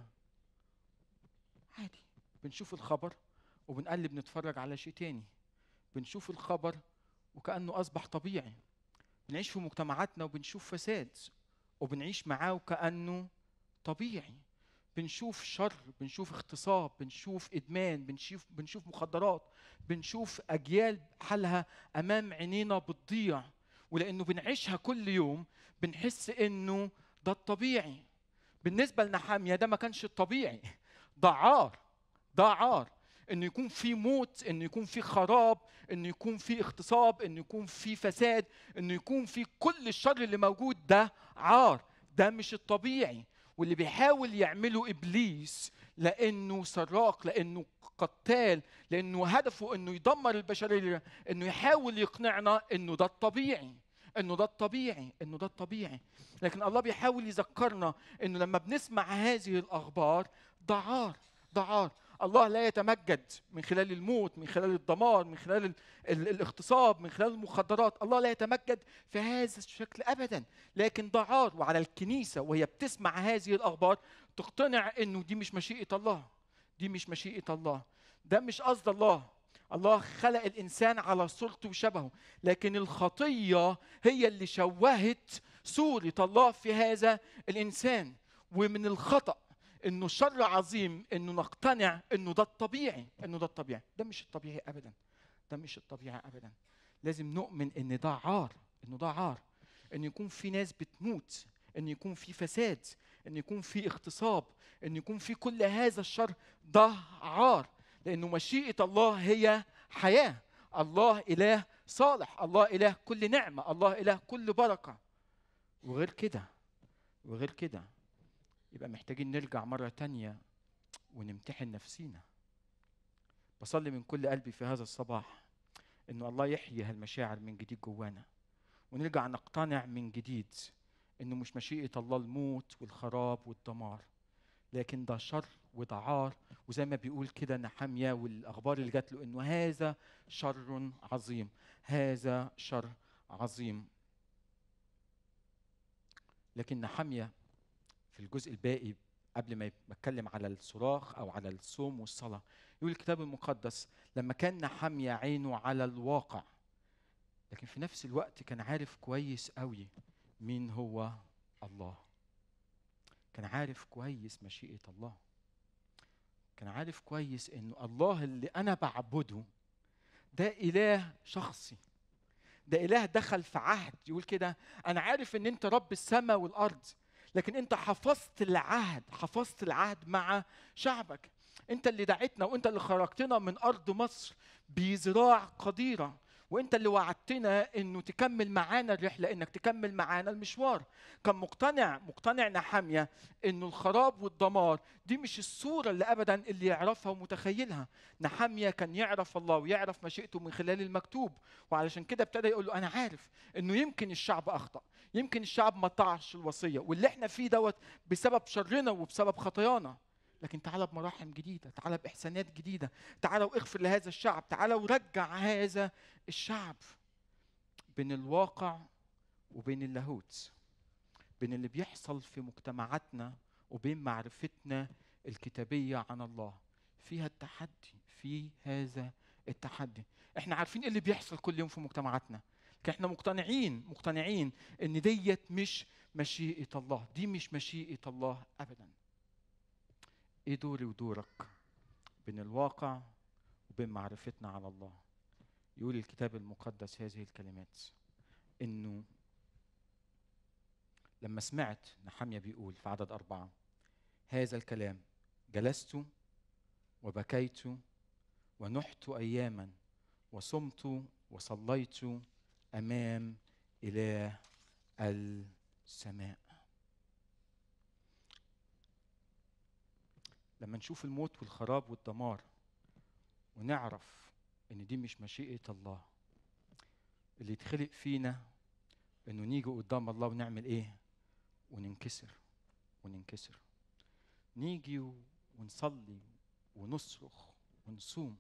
عادي بنشوف الخبر وبنقلب نتفرج على شيء تاني بنشوف الخبر وكانه اصبح طبيعي بنعيش في مجتمعاتنا وبنشوف فساد وبنعيش معاه وكانه طبيعي بنشوف شر بنشوف اغتصاب بنشوف ادمان بنشوف بنشوف مخدرات بنشوف اجيال حالها امام عينينا بتضيع ولانه بنعيشها كل يوم بنحس انه ده الطبيعي بالنسبه لنحاميه ده ما كانش الطبيعي ده عار ده عار انه يكون في موت انه يكون في خراب انه يكون في اغتصاب انه يكون في فساد انه يكون في كل الشر اللي موجود ده عار ده مش الطبيعي واللي بيحاول يعمله ابليس لانه سراق لانه قتال لانه هدفه انه يدمر البشريه انه يحاول يقنعنا انه ده الطبيعي انه ده الطبيعي انه ده الطبيعي لكن الله بيحاول يذكرنا انه لما بنسمع هذه الاخبار ده عار ده عار الله لا يتمجد من خلال الموت من خلال الدمار من خلال ال ال الاغتصاب من خلال المخدرات الله لا يتمجد في هذا الشكل ابدا لكن ده عار وعلى الكنيسه وهي بتسمع هذه الاخبار تقتنع انه دي مش مشيئه الله دي مش مشيئه الله ده مش قصد الله الله خلق الانسان على صورته وشبهه لكن الخطيه هي اللي شوهت صوره الله في هذا الانسان ومن الخطأ انه شر عظيم انه نقتنع انه ده الطبيعي انه ده الطبيعي ده مش الطبيعي ابدا ده مش الطبيعي ابدا لازم نؤمن ان ده عار انه ده عار ان يكون في ناس بتموت ان يكون في فساد ان يكون في اغتصاب ان يكون في كل هذا الشر ده عار لانه مشيئه الله هي حياه الله اله صالح الله اله كل نعمه الله اله كل بركه وغير كده وغير كده يبقى محتاجين نرجع مرة تانية ونمتحن نفسينا بصلي من كل قلبي في هذا الصباح انه الله يحيي هالمشاعر من جديد جوانا ونرجع نقتنع من جديد انه مش مشيئة الله الموت والخراب والدمار لكن ده شر وده عار وزي ما بيقول كده نحامية والاخبار اللي جات له انه هذا شر عظيم هذا شر عظيم لكن نحامية في الجزء الباقي قبل ما بتكلم على الصراخ او على الصوم والصلاه يقول الكتاب المقدس لما كان نحمية عينه على الواقع لكن في نفس الوقت كان عارف كويس قوي مين هو الله كان عارف كويس مشيئة الله كان عارف كويس انه الله اللي انا بعبده ده اله شخصي ده اله دخل في عهد يقول كده انا عارف ان انت رب السماء والارض لكن انت حفظت العهد حفظت العهد مع شعبك انت اللي دعيتنا وانت اللي خرجتنا من ارض مصر بذراع قديره وانت اللي وعدتنا انه تكمل معانا الرحله انك تكمل معانا المشوار كان مقتنع مقتنع نحاميه انه الخراب والدمار دي مش الصوره اللي ابدا اللي يعرفها ومتخيلها نحاميه كان يعرف الله ويعرف مشيئته من خلال المكتوب وعلشان كده ابتدى يقول له انا عارف انه يمكن الشعب اخطا يمكن الشعب ما طاعش الوصيه واللي احنا فيه دوت بسبب شرنا وبسبب خطايانا لكن تعالى بمراحم جديدة تعالى بإحسانات جديدة تعالى واغفر لهذا الشعب تعالى ورجع هذا الشعب بين الواقع وبين اللاهوت بين اللي بيحصل في مجتمعاتنا وبين معرفتنا الكتابية عن الله فيها التحدي في هذا التحدي احنا عارفين ايه اللي بيحصل كل يوم في مجتمعاتنا لكن احنا مقتنعين مقتنعين ان ديت مش مشيئة الله دي مش مشيئة الله ابدا ايه دوري ودورك بين الواقع وبين معرفتنا على الله يقول الكتاب المقدس هذه الكلمات انه لما سمعت نحمية بيقول في عدد أربعة هذا الكلام جلست وبكيت ونحت أياما وصمت وصليت أمام إله السماء لما نشوف الموت والخراب والدمار ونعرف ان دي مش مشيئة الله اللي يتخلق فينا انه نيجي قدام الله ونعمل ايه وننكسر وننكسر نيجي و- ونصلي ونصرخ ونصوم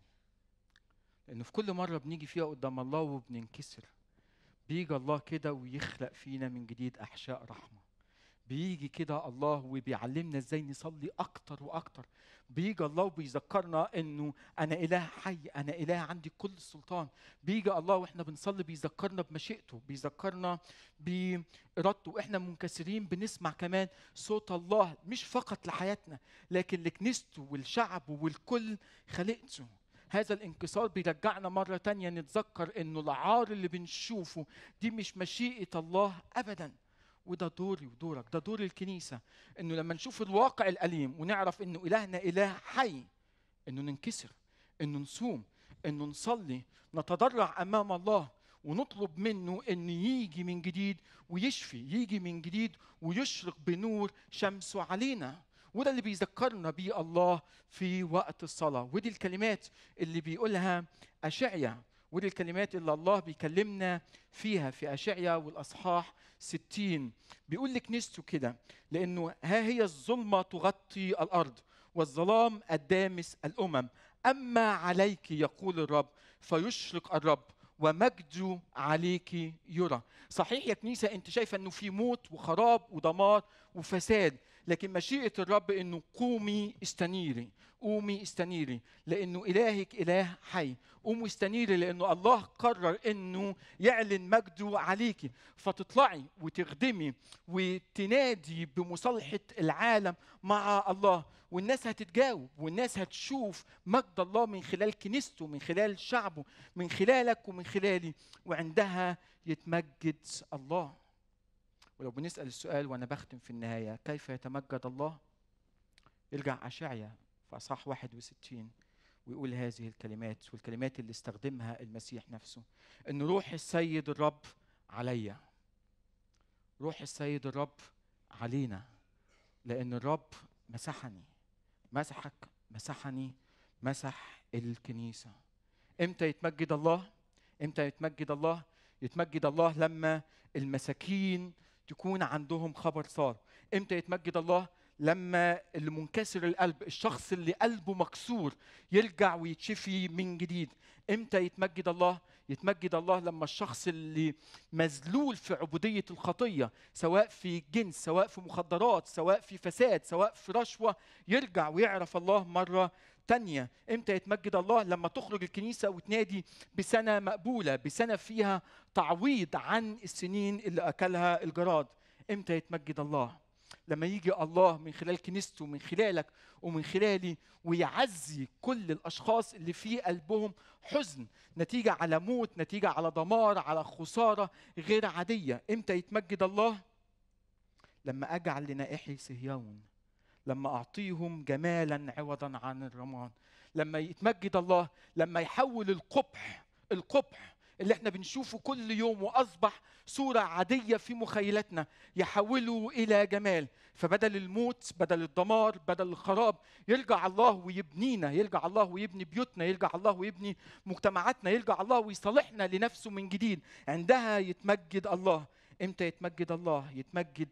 لانه في كل مرة بنيجي فيها قدام الله وبننكسر بيجي الله كده ويخلق فينا من جديد احشاء رحمه بيجي كده الله وبيعلمنا ازاي نصلي اكتر واكتر بيجي الله وبيذكرنا انه انا اله حي انا اله عندي كل السلطان بيجي الله واحنا بنصلي بيذكرنا بمشيئته بيذكرنا بارادته واحنا منكسرين بنسمع كمان صوت الله مش فقط لحياتنا لكن لكنيسته والشعب والكل خلقته هذا الانكسار بيرجعنا مرة تانية نتذكر انه العار اللي بنشوفه دي مش مشيئة الله ابدا وده دوري ودورك ده دور الكنيسة انه لما نشوف الواقع الأليم ونعرف انه إلهنا إله حي انه ننكسر انه نصوم انه نصلي نتضرع امام الله ونطلب منه انه يجي من جديد ويشفي يجي من جديد ويشرق بنور شمسه علينا وده اللي بيذكرنا بيه الله في وقت الصلاة ودي الكلمات اللي بيقولها أشعيا ودي الكلمات اللي الله بيكلمنا فيها في أشعيا والأصحاح 60 بيقول لكنيسته كده لأنه ها هي الظلمة تغطي الأرض والظلام الدامس الأمم أما عليك يقول الرب فيشرق الرب ومجده عليك يرى صحيح يا كنيسة أنت شايفة أنه في موت وخراب ودمار وفساد لكن مشيئة الرب أنه قومي استنيري قومي استنيري لأنه إلهك إله حي قومي استنيري لأنه الله قرر أنه يعلن مجده عليك فتطلعي وتخدمي وتنادي بمصالحة العالم مع الله والناس هتتجاوب والناس هتشوف مجد الله من خلال كنيسته من خلال شعبه من خلالك ومن خلالي وعندها يتمجد الله ولو بنسأل السؤال وأنا بختم في النهاية كيف يتمجد الله يرجع أشعيا في أصحاح 61 ويقول هذه الكلمات والكلمات اللي استخدمها المسيح نفسه ان روح السيد الرب عليا روح السيد الرب علينا لان الرب مسحني مسحك مسحني مسح الكنيسه امتى يتمجد الله امتى يتمجد الله يتمجد الله لما المساكين تكون عندهم خبر صار امتى يتمجد الله لما اللي منكسر القلب الشخص اللي قلبه مكسور يرجع ويتشفي من جديد امتى يتمجد الله يتمجد الله لما الشخص اللي مذلول في عبودية الخطية سواء في جنس سواء في مخدرات سواء في فساد سواء في رشوة يرجع ويعرف الله مرة تانية امتى يتمجد الله لما تخرج الكنيسة وتنادي بسنة مقبولة بسنة فيها تعويض عن السنين اللي أكلها الجراد امتى يتمجد الله لما يجي الله من خلال كنيسته ومن خلالك ومن خلالي ويعزي كل الاشخاص اللي في قلبهم حزن نتيجه على موت نتيجه على دمار على خساره غير عاديه امتى يتمجد الله لما اجعل لنائحي صهيون لما اعطيهم جمالا عوضا عن الرمان لما يتمجد الله لما يحول القبح القبح اللي احنا بنشوفه كل يوم واصبح صوره عاديه في مخيلتنا يحوله الى جمال فبدل الموت بدل الدمار بدل الخراب يرجع الله ويبنينا يرجع الله ويبني بيوتنا يرجع الله ويبني مجتمعاتنا يرجع الله ويصالحنا لنفسه من جديد عندها يتمجد الله امتى يتمجد الله يتمجد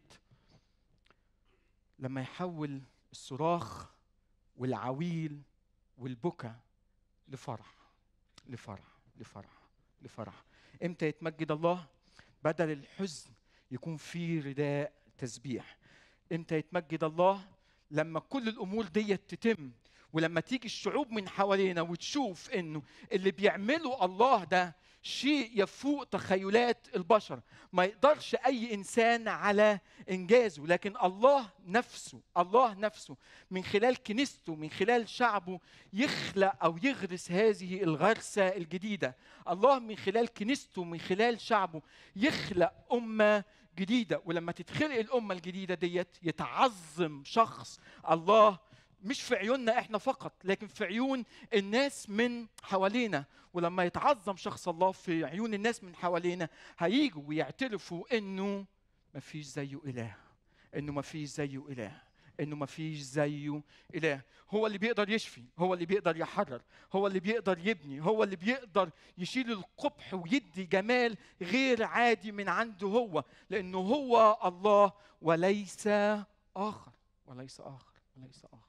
لما يحول الصراخ والعويل والبكا لفرح لفرح لفرح لفرح امتى يتمجد الله بدل الحزن يكون في رداء تسبيح امتى يتمجد الله لما كل الامور دي تتم ولما تيجي الشعوب من حوالينا وتشوف انه اللي بيعمله الله ده شيء يفوق تخيلات البشر ما يقدرش اي انسان على انجازه لكن الله نفسه الله نفسه من خلال كنيسته من خلال شعبه يخلق او يغرس هذه الغرسه الجديده الله من خلال كنيسته من خلال شعبه يخلق امه جديده ولما تتخلق الامه الجديده ديت يتعظم شخص الله مش في عيوننا احنا فقط لكن في عيون الناس من حوالينا ولما يتعظم شخص الله في عيون الناس من حوالينا هيجوا ويعترفوا انه ما فيش زيه اله انه ما فيش زيه اله انه ما فيش زيه اله هو اللي بيقدر يشفي هو اللي بيقدر يحرر هو اللي بيقدر يبني هو اللي بيقدر يشيل القبح ويدي جمال غير عادي من عنده هو لانه هو الله وليس اخر وليس اخر وليس اخر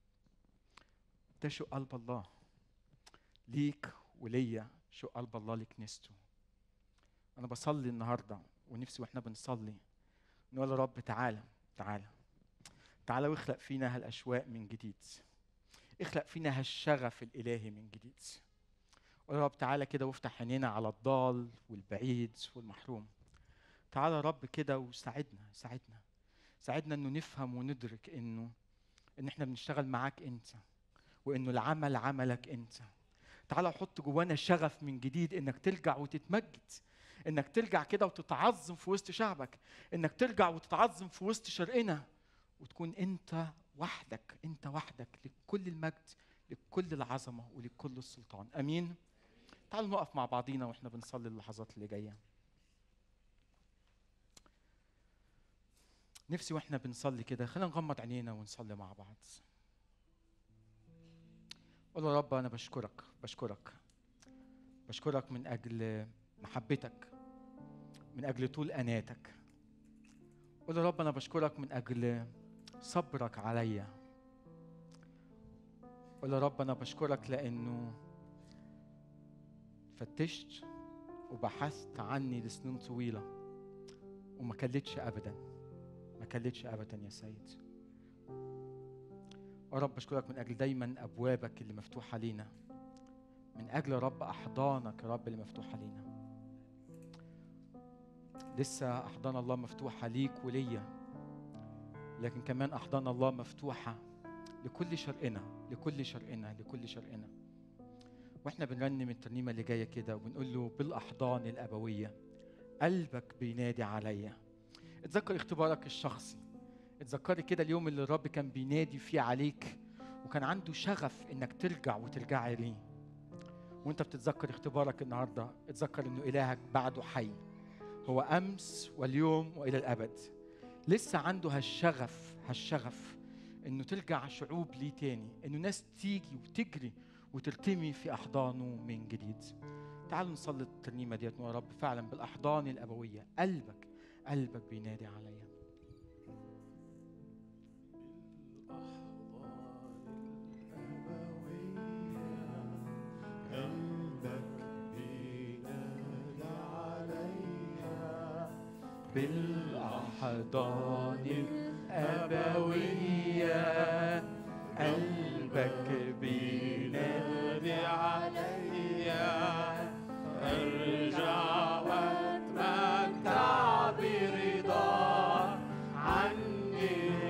ده شو قلب الله ليك وليا شو قلب الله لكنيسته انا بصلي النهارده ونفسي واحنا بنصلي نقول يا رب تعالى تعالى تعالى واخلق فينا هالاشواق من جديد اخلق فينا هالشغف الالهي من جديد قول يا رب تعالى كده وافتح عينينا على الضال والبعيد والمحروم تعالى يا رب كده وساعدنا ساعدنا ساعدنا انه نفهم وندرك انه ان احنا بنشتغل معاك انت وانه العمل عملك انت تعالى حط جوانا شغف من جديد انك ترجع وتتمجد انك ترجع كده وتتعظم في وسط شعبك انك ترجع وتتعظم في وسط شرقنا وتكون انت وحدك انت وحدك لكل المجد لكل العظمه ولكل السلطان امين تعالوا نقف مع بعضينا واحنا بنصلي اللحظات اللي جايه نفسي واحنا بنصلي كده خلينا نغمض عينينا ونصلي مع بعض قول يا رب انا بشكرك بشكرك بشكرك من اجل محبتك من اجل طول اناتك قول يا رب انا بشكرك من اجل صبرك عليا قول يا رب انا بشكرك لانه فتشت وبحثت عني لسنين طويله وما كلتش ابدا ما كلتش ابدا يا سيد يا رب بشكرك من اجل دايما ابوابك اللي مفتوحه لينا من اجل يا رب احضانك يا رب اللي مفتوحه لينا لسه احضان الله مفتوحه ليك وليا لكن كمان احضان الله مفتوحه لكل شرقنا لكل شرقنا لكل شرقنا واحنا بنرنم الترنيمه اللي جايه كده وبنقول له بالاحضان الابويه قلبك بينادي عليا اتذكر اختبارك الشخصي اتذكري كده اليوم اللي الرب كان بينادي فيه عليك وكان عنده شغف انك ترجع وترجعي ليه وانت بتتذكر اختبارك النهارده اتذكر انه الهك بعده حي هو امس واليوم والى الابد لسه عنده هالشغف هالشغف انه ترجع شعوب ليه تاني انه ناس تيجي وتجري وترتمي في احضانه من جديد تعالوا نصلي الترنيمه ديت يا رب فعلا بالاحضان الابويه قلبك قلبك بينادي عليا قلبك بينادى عليا بالاحضان الابويه قلبك بينادي عليا ارجع واتمتع برضا عني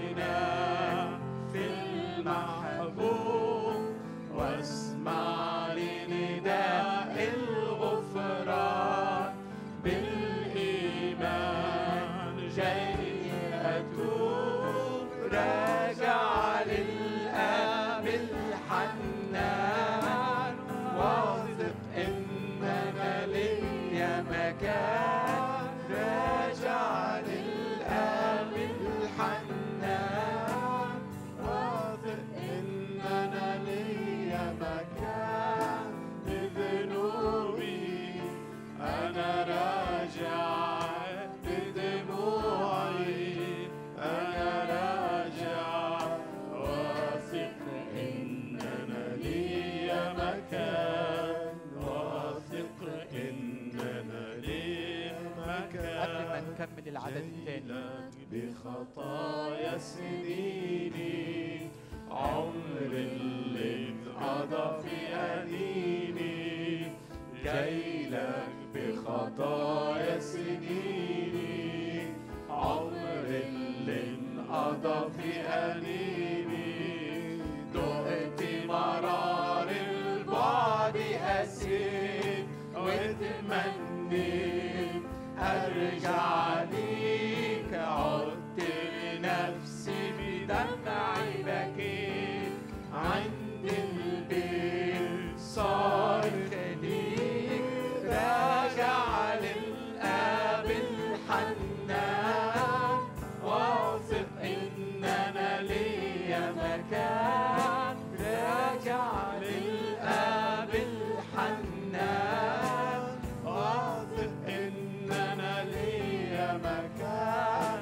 سيد العدد الثاني لك بخطايا سنيني عمر اللي انقضى في أنيني جاي لك بخطايا سنيني عمر اللي انقضى في أنيني دقت مرار البعد قسيت وتمنيت ارجع ليك عدت لنفسي بدمعي بكيت عند البيت صارت ليك راجع للاب الحنان واثق ان انا ليا مكان راجع للاب الحنان واثق ان انا ليا مكان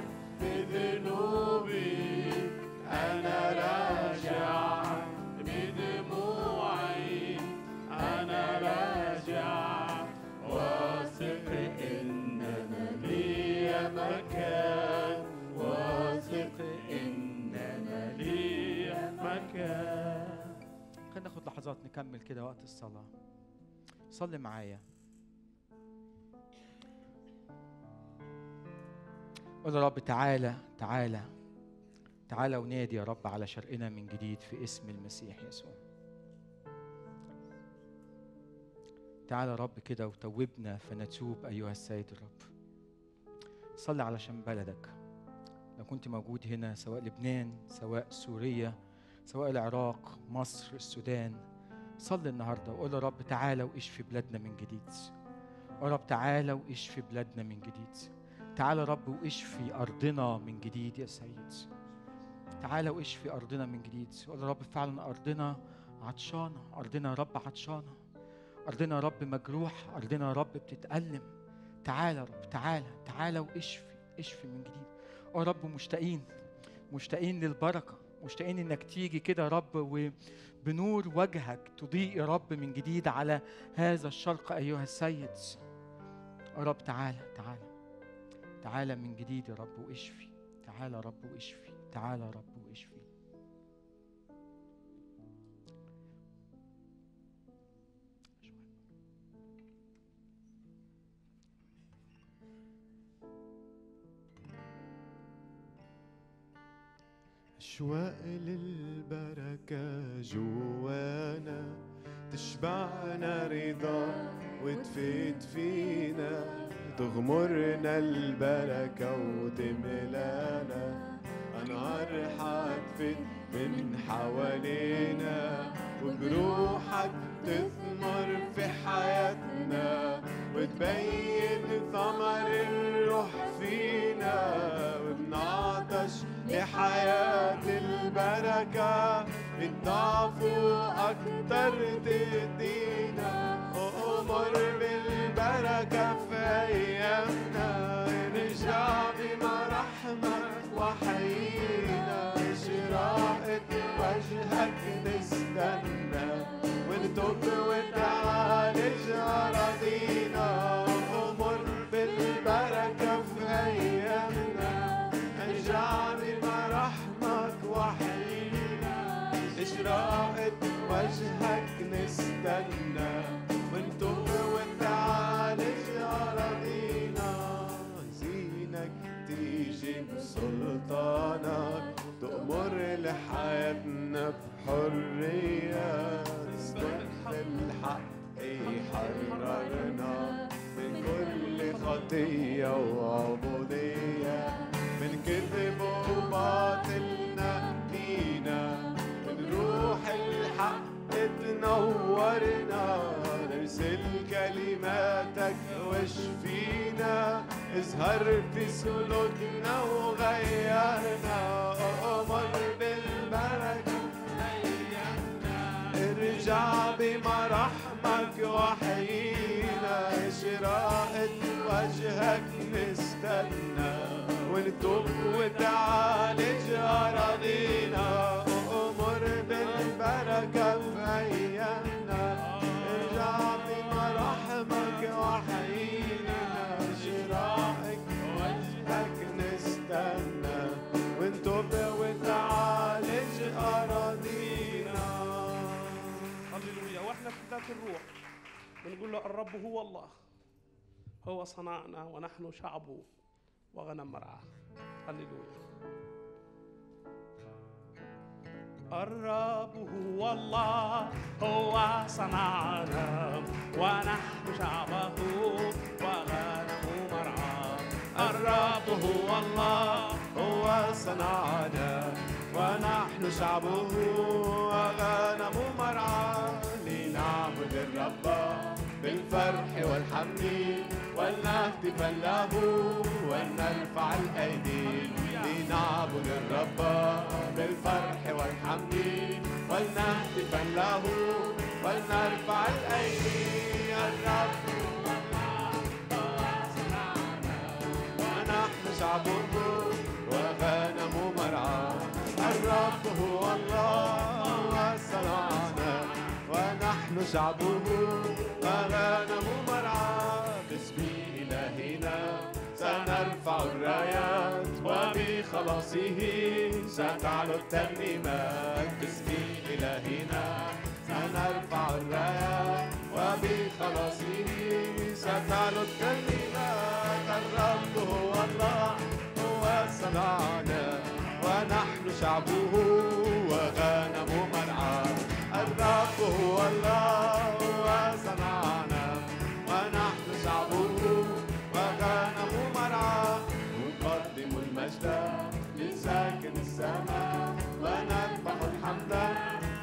بذنوبي انا راجع بدموعي انا راجع واثق ان انا ليا مكان واثق ان انا ليا مكان خلينا ناخد لحظات نكمل كده وقت الصلاة صلي معايا قول يا رب تعالى تعالى تعالى ونادي يا رب على شرقنا من جديد في اسم المسيح يسوع تعالى يا رب كده وتوبنا فنتوب أيها السيد الرب صلي علشان بلدك لو كنت موجود هنا سواء لبنان سواء سوريا سواء العراق مصر السودان صلي النهارده وقول يا رب تعالى واشفي بلادنا من جديد يا رب تعالى واشفي بلادنا من جديد تعالى يا رب واشفي ارضنا من جديد يا سيد تعالى واشفي ارضنا من جديد قول يا رب فعلا ارضنا عطشانه ارضنا يا رب عطشانه ارضنا يا رب مجروح ارضنا يا رب بتتالم تعالى يا رب تعالى تعالى واشفي اشفي من جديد يا رب مشتاقين مشتاقين للبركه مشتاقين انك تيجي كده يا رب وبنور وجهك تضيء يا رب من جديد على هذا الشرق ايها السيد يا رب تعالى تعالى تعالى من جديد يا رب واشفي تعالى يا رب واشفي تعالى يا رب واشفي أشواق للبركة جوانا تشبعنا رضا وتفيد فينا تغمرنا البركة وتملانا أنهار حتفت من حوالينا وبروحك تثمر في حياتنا وتبين ثمر الروح فينا وبنعطش لحياة البركة بالضعف وأكتر تدينا وأمر بالبركة في أيامنا نرجع بمراحمك وحيينا إشراقة وجهك نستنى ونتوب ونعالج أراضينا أمر بالبركة في أيامنا ارجع بمراحمك وحيينا إشراقة وجهك نستنى ونتوب ونعالج أراضينا زينك تيجي بسلطانك تأمر لحياتنا بحرية نسبح الحق يحررنا من كل خطية وعبودية من كذب وباطل نقينا من روح الحق تنورنا نرسل كلماتك واشفينا اظهر في سلوكنا وغيرنا أمر بالبركة ارجع بمراحمك وحيينا إشراقة وجهك نستنى ونتوب وتعالج أراضينا وأمر بالبركة في أيامنا ارجع بمراحمك وحيينا إشراقك وجهك بنقول له الرب هو الله هو صنعنا ونحن شعبه وغنم مرعاه هللويا الرب هو الله هو صنعنا ونحن شعبه وغنم مرعاه الرب هو الله هو صنعنا ونحن شعبه وغنم مرعى لنعبد الرب بالفرح والحمد ولنهتف له ولنرفع الايدي لنعبد الرب بالفرح والحمد ولنهتف له ولنرفع الايدي الرب ونحن شعبه وغنم مرعاه الرب هو الله وصنعنا ونحن شعبه وغنم مرعاه باسم إلهنا سنرفع الرايات وبخلاصه ستعلو الترنيمات باسم إلهنا سنرفع الرايات وبخلاصه ستعلو الترنيمات الرب هو الله هو صنعنا ونحن شعبه وغنم مرعاه الرب هو الله هو صنعنا ونحن شعبه وغنم مرعاه نقدم المجد لساكن السماء ونذبح الحمد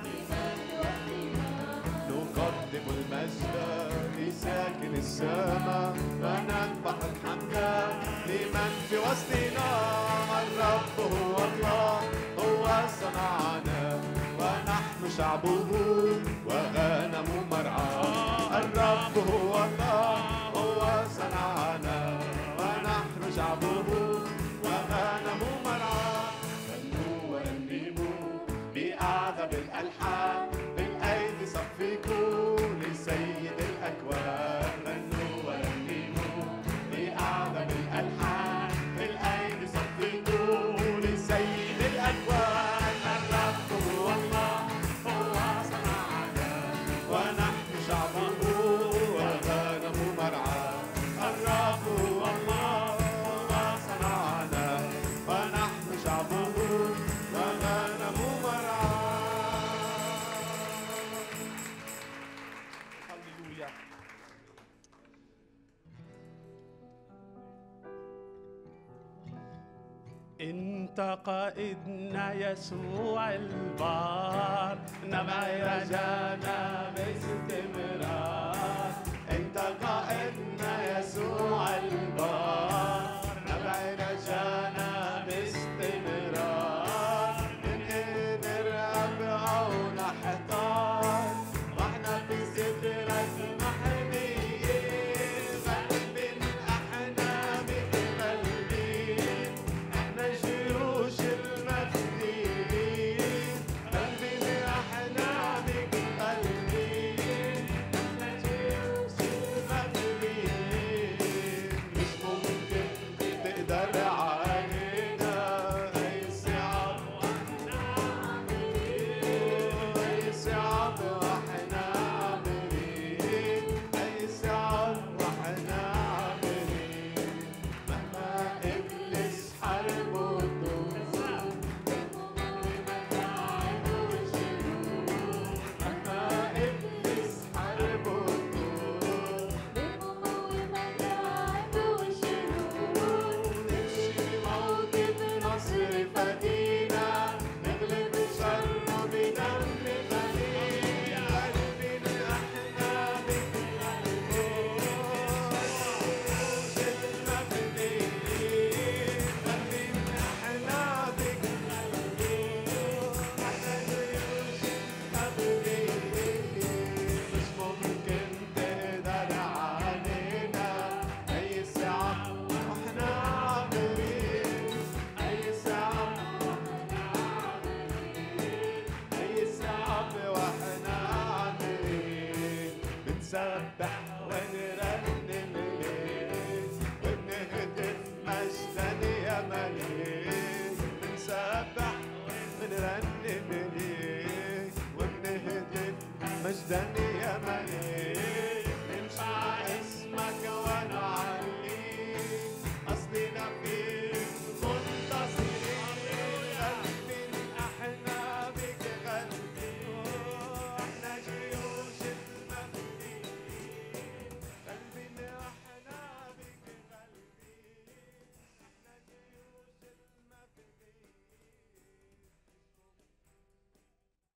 نقدم المجد لساكن السماء ونذبح الحمد لمن في وسطنا الرب هو الله هو صنعنا ونحن شعبه وغنم مرعاه الرب هو الله هو صنعنا ونحن شعبه وغنم مرعاه غنوا ورنموا بأعذب الألحان بالأيدي صفقوا لسيد الأكوان غنوا ورنموا بأعذب الألحان بالأيدي صفقوا لسيد الأكوان الرب هو الله هو صنعنا ونحن شعبه وغنم مرعاه الرب هو الله هو صنعنا ونحن شعبه وغنم مرعاه هللويا انت قائدنا يسوع البار نبع رجانا باستمرار انت قائدنا يسوع البار نبع رجانا باستمرار من نرقب او نحتار واحنا في صدرك محميين قلبين احنا متقلبين احنا جيوش المفديين قلبين احنا متقلبين احنا جيوش المفديين مش ممكن تقدر علينا اي صعب اي صعب واحنا عاملين اي صعب واحنا عاملين مهما ابليس حارب وطول مهما ابليس حارب وطول نمشي موكب نصر فدينا نغلب الشر بدم غني قلبنا احنا بك المبنيين قلبنا احنا بك احنا جيوش مبنيين مش ممكن تقدر علينا اي صعب واحنا عاملين اي صعب اي صعب واحنا عاملين بنسبح ونرنم ليك ونهتف مجدا يا مليك بنسبح ونرنم ليك ونهتف مجدا